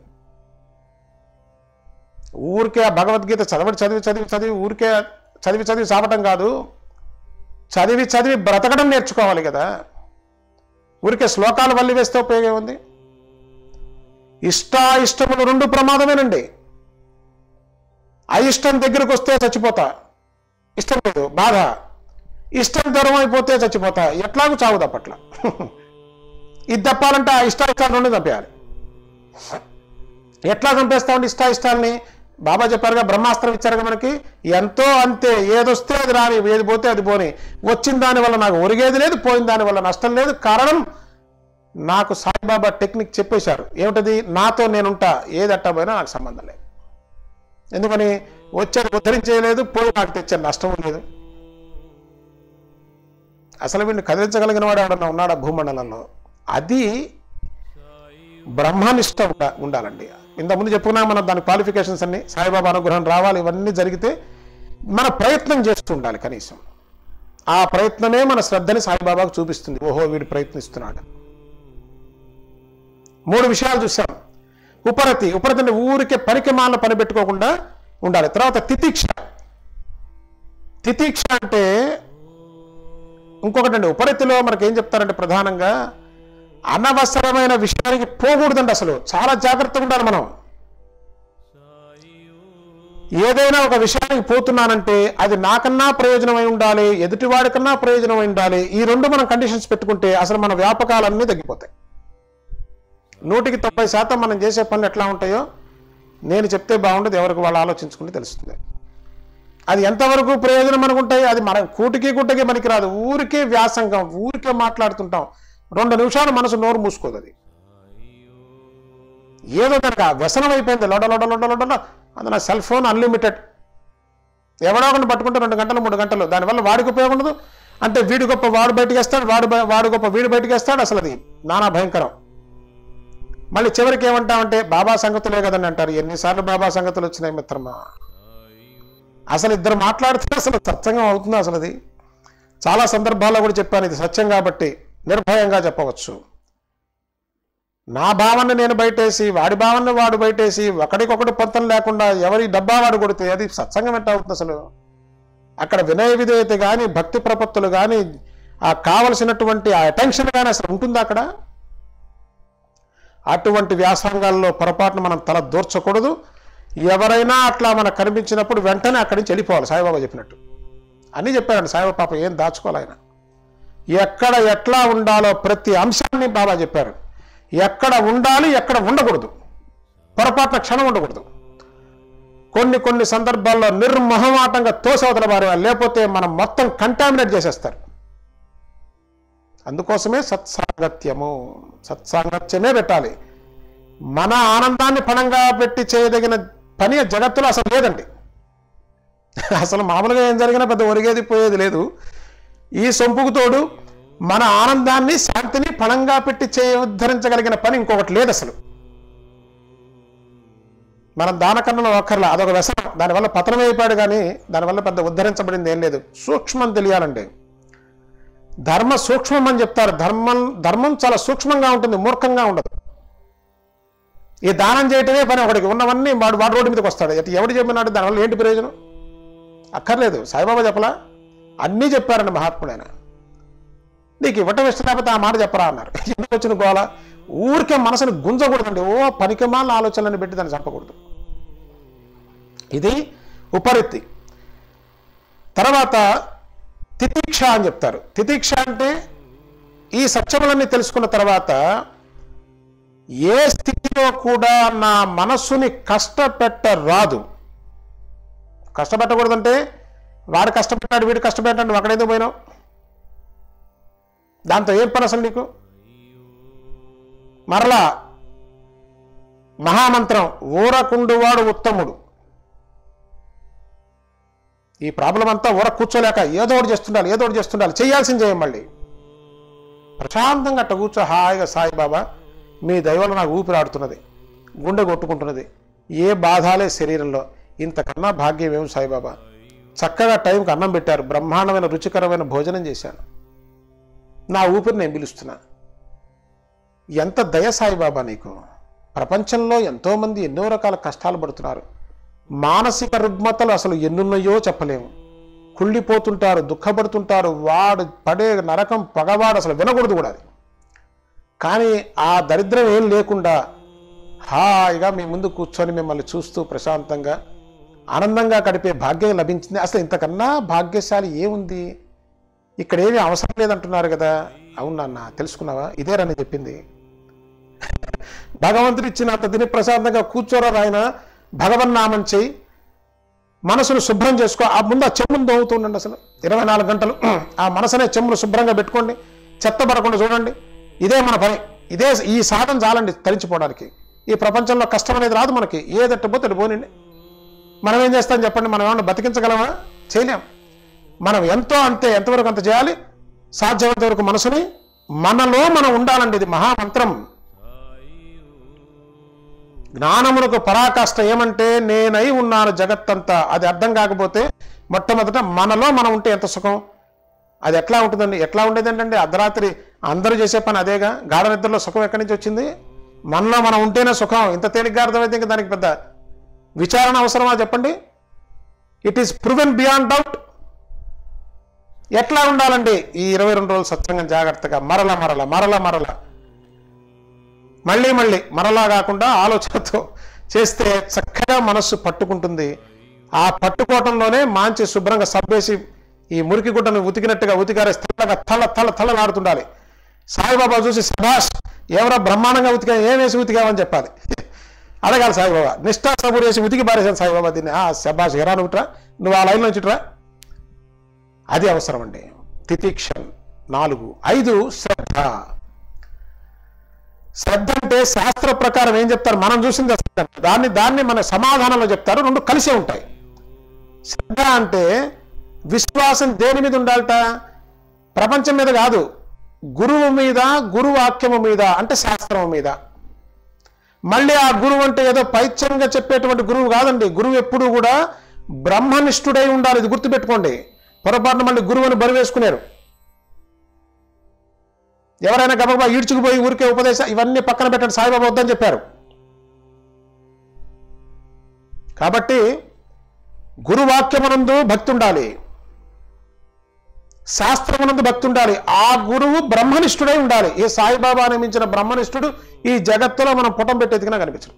ఊరికే ఆ భగవద్గీత చదవడి చదివి చదివి చదివి ఊరికే చదివి చదివి చావటం కాదు చదివి చదివి బ్రతకడం నేర్చుకోవాలి కదా ఊరికే శ్లోకాలు వల్లి వేస్తే ఉపయోగం ఉంది ఇష్టాయిష్టములు రెండు ప్రమాదమేనండి అయిష్టం దగ్గరకు వస్తే చచ్చిపోతా ఇష్టం లేదు బాధ ఇష్టం దూరం అయిపోతే చచ్చిపోతా ఎట్లాగూ చావు తప్పట్ల ఇది తప్పాలంటే ఆ ఇష్టాయిష్టాలు రెండు చంపేయాలి ఎట్లా చంపేస్తామండి ఇష్టాయిష్టాలని బాబా చెప్పారుగా బ్రహ్మాస్త్రం ఇచ్చారుగా మనకి ఎంతో అంతే ఏదొస్తే అది రాని ఏది పోతే అది పోని వచ్చిన దాని వల్ల నాకు ఒరిగేది లేదు పోయిన దాని వల్ల నష్టం లేదు కారణం నాకు సాయిబాబా టెక్నిక్ చెప్పేశారు ఏమిటది నాతో నేనుంటా ఏది అట్టా పోయినా నాకు సంబంధం లేదు ఎందుకని వచ్చేది ఉద్ధరించేయలేదు పోయి నాకు తెచ్చే నష్టం లేదు అసలు వీడిని కదిలించగలిగిన వాడు ఎవడన్నా ఉన్నాడా భూమండలంలో అది బ్రహ్మనిష్ట ఉండ- ఉండాలండి ఇంతకుముందు చెప్పుకున్నా మనం దాని క్వాలిఫికేషన్స్ అన్ని సాయిబాబా అనుగ్రహం రావాలి ఇవన్నీ జరిగితే మన ప్రయత్నం చేస్తూ ఉండాలి కనీసం ఆ ప్రయత్నమే మన శ్రద్ధని సాయిబాబాకు చూపిస్తుంది ఓహో వీడు ప్రయత్నిస్తున్నాడు మూడు విషయాలు చూసాం ఉపరతి ఉపరతి అంటే ఊరికే పనికి మాల పని పెట్టుకోకుండా ఉండాలి తర్వాత తితిక్ష తితిక్ష అంటే ఇంకొకటి అండి ఉపరితిలో మనకి ఏం చెప్తారంటే ప్రధానంగా అనవసరమైన విషయానికి పోకూడదండి అసలు చాలా జాగ్రత్తగా ఉండాలి మనం ఏదైనా ఒక విషయానికి పోతున్నానంటే అది నాకన్నా ప్రయోజనమై ఉండాలి ఎదుటివాడికన్నా ప్రయోజనమై ఉండాలి ఈ రెండు మనం కండిషన్స్ పెట్టుకుంటే అసలు మన వ్యాపకాలన్నీ తగ్గిపోతాయి నూటికి తొంభై శాతం మనం చేసే పనులు ఎట్లా ఉంటాయో నేను చెప్తే బాగుండదు ఎవరికి వాళ్ళు ఆలోచించుకుంటే తెలుస్తుంది అది ఎంతవరకు ప్రయోజనం అనుకుంటాయి అది మన కూటికి గుట్టకి పనికిరాదు ఊరికే వ్యాసంగం ఊరికే మాట్లాడుతుంటాం రెండు నిమిషాలు మనసు నోరు మూసుకోదు అది ఏదో కనుక వ్యసనం అయిపోయింది లొడ లొడ లొడ లొడ అది నా సెల్ ఫోన్ అన్లిమిటెడ్ ఎవడో ఒకరిని పట్టుకుంటే రెండు గంటలు మూడు గంటలు దానివల్ల వాడికి ఉపయోగం ఉండదు అంటే వీడి గొప్ప వాడు బయటకు వేస్తాడు వాడు బ- వాడు గొప్ప వీడు బయటకు వేస్తాడు అసలు అది నానా భయంకరం మళ్ళీ చివరికి ఏమంటామంటే బాబా సంగతులే కదండి అంటారు ఎన్నిసార్లు బాబా సంగతులు వచ్చినాయి మిత్రమా అసలు ఇద్దరు మాట్లాడితే అసలు సత్సంగం అవుతుంది అసలు అది చాలా సందర్భాల్లో కూడా చెప్పాను ఇది సత్యం కాబట్టి నిర్భయంగా చెప్పవచ్చు నా భావాన్ని నేను బయటేసి వాడి భావాన్ని వాడు బయటేసి ఒకడికొకటి పొంతం లేకుండా ఎవరి డబ్బా వాడు కొడితే అది సత్సంగం ఎట్ట అవుతుంది అసలు అక్కడ వినయ విధేయత కానీ భక్తి ప్రపత్తులు కానీ ఆ కావలసినటువంటి ఆ అటెన్షన్ కానీ అసలు ఉంటుందా అక్కడ అటువంటి వ్యాసంగాల్లో పొరపాటున మనం తల దూర్చకూడదు ఎవరైనా అట్లా మనకు కనిపించినప్పుడు వెంటనే అక్కడి నుంచి వెళ్ళిపోవాలి సాయిబాబా చెప్పినట్టు అన్నీ చెప్పారండి సాయిబాబా పాప ఏం దాచుకోవాలి ఆయన ఎక్కడ ఎట్లా ఉండాలో ప్రతి అంశాన్ని బాబా చెప్పారు ఎక్కడ ఉండాలి ఎక్కడ ఉండకూడదు పొరపాటున క్షణం ఉండకూడదు కొన్ని కొన్ని సందర్భాల్లో నిర్మహమాటంగా తోసవతల వారి లేకపోతే మనం మొత్తం కంటామినేట్ చేసేస్తారు అందుకోసమే సత్సాంగత్యము సత్సాంగత్యమే పెట్టాలి మన ఆనందాన్ని పణంగా పెట్టి చేయదగిన పని జగత్తులో అసలు లేదండి అసలు మామూలుగా ఏం జరిగినా పెద్ద ఒరిగేది పోయేది లేదు ఈ సొంపుకు తోడు మన ఆనందాన్ని శాంతిని పణంగా పెట్టి చేయ ఉద్ధరించగలిగిన పని ఇంకొకటి లేదు అసలు మనం దానకన్నులో ఒక్కర్లా అదొక వ్యసనం దానివల్ల పతనం అయిపోయాడు కానీ దానివల్ల పెద్ద ఉద్ధరించబడింది ఏం లేదు సూక్ష్మం తెలియాలండి ధర్మ సూక్ష్మం అని చెప్తారు ధర్మం ధర్మం చాలా సూక్ష్మంగా ఉంటుంది మూర్ఖంగా ఉండదు ఈ దానం చేయటమే పని ఒకడికి ఉన్నవన్నీ వాడు వాడు రోడ్డు మీదకి వస్తాడు ఎటు ఎవడు చెప్పినాడు దానివల్ల ఏంటి ప్రయోజనం అక్కర్లేదు సాయిబాబా చెప్పలా అన్నీ చెప్పారండి మహాత్ముడైన నీకు ఇవ్వటం ఇష్టం లేకపోతే ఆ మాట చెప్పరా అన్నారు ఎందుకు వచ్చిన గోల ఊరికే మనసుని గుంజకూడదండి ఓ పనికిమాల ఆలోచనలను పెట్టి దాన్ని చంపకూడదు ఇది ఉపరిత్తి తర్వాత తితిక్ష అని చెప్తారు తితిక్ష అంటే ఈ సత్యములన్నీ తెలుసుకున్న తర్వాత ఏ స్థితిలో కూడా నా మనస్సుని కష్టపెట్టరాదు కష్టపెట్టకూడదంటే వాడు కష్టపెట్టాడు వీడు కష్టపెట్టాడు నువ్వు అక్కడేందుకు పోయినావు దాంతో ఏం పని అసలు నీకు మరలా మహామంత్రం ఊరకుండువాడు ఉత్తముడు ఈ ప్రాబ్లం అంతా ఊర కూర్చోలేక ఏదో ఒకటి చేస్తుండాలి ఏదో ఒకటి చేస్తుండాలి చేయాల్సింది చేయం మళ్ళీ ప్రశాంతంగా అట్ట కూర్చో హాయిగా సాయిబాబా మీ దయవల్ల నాకు ఊపిరాడుతున్నది గుండె కొట్టుకుంటున్నది ఏ బాధాలే శరీరంలో ఇంతకన్నా భాగ్యం ఏం సాయిబాబా చక్కగా టైంకి అన్నం పెట్టారు బ్రహ్మాండమైన రుచికరమైన భోజనం చేశాను నా ఊపిరి నేను పిలుస్తున్నా ఎంత దయ సాయిబాబా నీకు ప్రపంచంలో ఎంతోమంది ఎన్నో రకాల కష్టాలు పడుతున్నారు మానసిక రుగ్మతలు అసలు ఎన్నున్నాయో చెప్పలేము కుళ్ళిపోతుంటారు దుఃఖపడుతుంటారు వాడు పడే నరకం పగవాడు అసలు వినకూడదు కూడా అది కానీ ఆ దరిద్రం ఏం లేకుండా హాయిగా మీ ముందు కూర్చొని మిమ్మల్ని చూస్తూ ప్రశాంతంగా ఆనందంగా గడిపే భాగ్యం లభించింది అసలు ఇంతకన్నా భాగ్యశాలి ఏముంది ఇక్కడ ఏమీ అవసరం లేదంటున్నారు కదా అవునన్న తెలుసుకున్నావా ఇదేరని చెప్పింది భగవంతుడు ఇచ్చినంత తిని ప్రశాంతంగా కూర్చోరా ఆయన భగవన్నామం చేయి మనసును శుభ్రం చేసుకో ఆ ముందు ఆ చెమ్మును దోవుతుండండి అసలు ఇరవై నాలుగు గంటలు ఆ మనసునే చెమ్మును శుభ్రంగా పెట్టుకోండి చెత్త పడకుండా చూడండి ఇదే మన పని ఇదే ఈ సాధన చాలండి తరించిపోవడానికి ఈ ప్రపంచంలో కష్టం అనేది రాదు మనకి ఏదట్టపోతే అటు పోనండి మనం ఏం చేస్తాం చెప్పండి మనం ఏమన్నా బతికించగలమా చేయలేం మనం ఎంతో అంతే ఎంతవరకు అంత చేయాలి సాధ్యమైనంత వరకు మనసుని మనలో మనం ఉండాలండి ఇది మహామంత్రం జ్ఞానమునకు పరాకాష్ట ఏమంటే నేనై ఉన్నాను జగత్తంతా అది అర్థం కాకపోతే మొట్టమొదట మనలో మనం ఉంటే ఎంత సుఖం అది ఎట్లా ఉంటుందండి ఎట్లా ఉండేది ఏంటంటే అర్ధరాత్రి అందరూ చేసే పని అదేగా గాఢ నిద్రలో సుఖం ఎక్కడి నుంచి వచ్చింది మనలో మనం ఉంటేనే సుఖం ఇంత తేలిగ్గా అర్థమైతే ఇంకా దానికి పెద్ద విచారణ అవసరమా చెప్పండి it is proven beyond doubt ఎట్లా ఉండాలండి ఈ ఇరవై రెండు రోజులు సత్సంగం జాగ్రత్తగా మరల మరల మరల మరల మళ్ళీ మళ్ళీ మరలా కాకుండా ఆలోచనతో చేస్తే చక్కగా మనస్సు పట్టుకుంటుంది ఆ పట్టుకోవటంలోనే మాంచి శుభ్రంగా సబ్బేసి ఈ మురికి గుడ్డను ఉతికినట్టుగా ఉతికారే తల్లగా తల తల తల నాడుతుండాలి సాయిబాబా చూసి సభాష్ ఎవరో బ్రహ్మాండంగా ఉతికా ఏం వేసి ఉతికావని చెప్పాలి అడగాలి సాయిబాబా నిష్ఠా సబూరు వేసి ఉతికి పారేశాను సాయిబాబా దీన్ని ఆ సభాష్ ఎరా నువ్వుట్రా నువ్వు ఆ లైన్లో చుట్రా అది అవసరం అండి తితిక్షన్ నాలుగు ఐదు శ్రద్ధ శ్రద్ధ అంటే శాస్త్ర ప్రకారం ఏం చెప్తారు మనం చూసింది శ్రద్ధ దాన్ని దాన్ని మన సమాధానంలో చెప్తారు రెండు కలిసే ఉంటాయి శ్రద్ధ అంటే విశ్వాసం దేని మీద ఉండాలట ప్రపంచం మీద కాదు గురువు మీద గురు వాక్యము మీద అంటే శాస్త్రము మీద మళ్ళీ ఆ గురువు అంటే ఏదో పైత్యంగా చెప్పేటువంటి గురువు కాదండి గురువు ఎప్పుడు కూడా బ్రహ్మనిష్ఠుడై ఉండాలి ఇది గుర్తుపెట్టుకోండి పొరపాటున మళ్ళీ గురువు అని బరివేసుకున్నారు ఎవరైనా గబగబా ఈడ్చుకుపోయి ఊరికే ఉపదేశం ఇవన్నీ పక్కన పెట్టండి సాయిబాబా వద్దని చెప్పారు కాబట్టి గురువాక్యమునందు భక్తి ఉండాలి శాస్త్రమునందు భక్తి ఉండాలి ఆ గురువు బ్రహ్మనిష్ఠుడై ఉండాలి ఏ సాయిబాబా నియమించిన బ్రహ్మనిష్ఠుడు ఈ జగత్తులో మనం పుటం పెట్టేదికినా కనిపించడు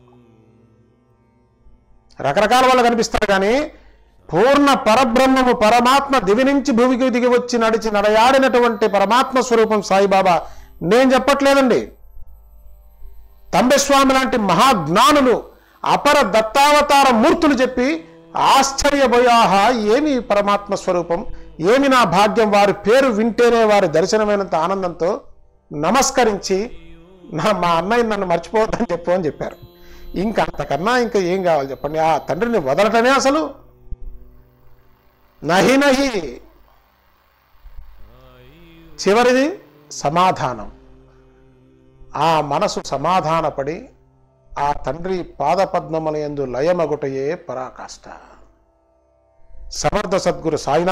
రకరకాల వాళ్ళు కనిపిస్తారు కానీ పూర్ణ పరబ్రహ్మము పరమాత్మ దివి నుంచి భూమికి దిగి వచ్చి నడిచి నడయాడినటువంటి పరమాత్మ స్వరూపం సాయిబాబా నేను చెప్పట్లేదండి తంబెస్వామి లాంటి మహాజ్ఞానులు అపర దత్తావతార మూర్తులు చెప్పి ఆశ్చర్యపోయాహ ఏమి పరమాత్మ స్వరూపం ఏమి నా భాగ్యం వారి పేరు వింటేనే వారి దర్శనమైనంత ఆనందంతో నమస్కరించి నా మా అన్నయ్య నన్ను మర్చిపోవద్దని చెప్పు అని చెప్పారు ఇంకా అంతకన్నా ఇంకా ఏం కావాలి చెప్పండి ఆ తండ్రిని వదలటమే అసలు నహి నహి చివరిది సమాధానం ఆ మనసు సమాధానపడి ఆ తండ్రి పాదపద్మముల యందు లయమగుటయే పరాకాష్ట సమర్థ సద్గురు సాయినాథ్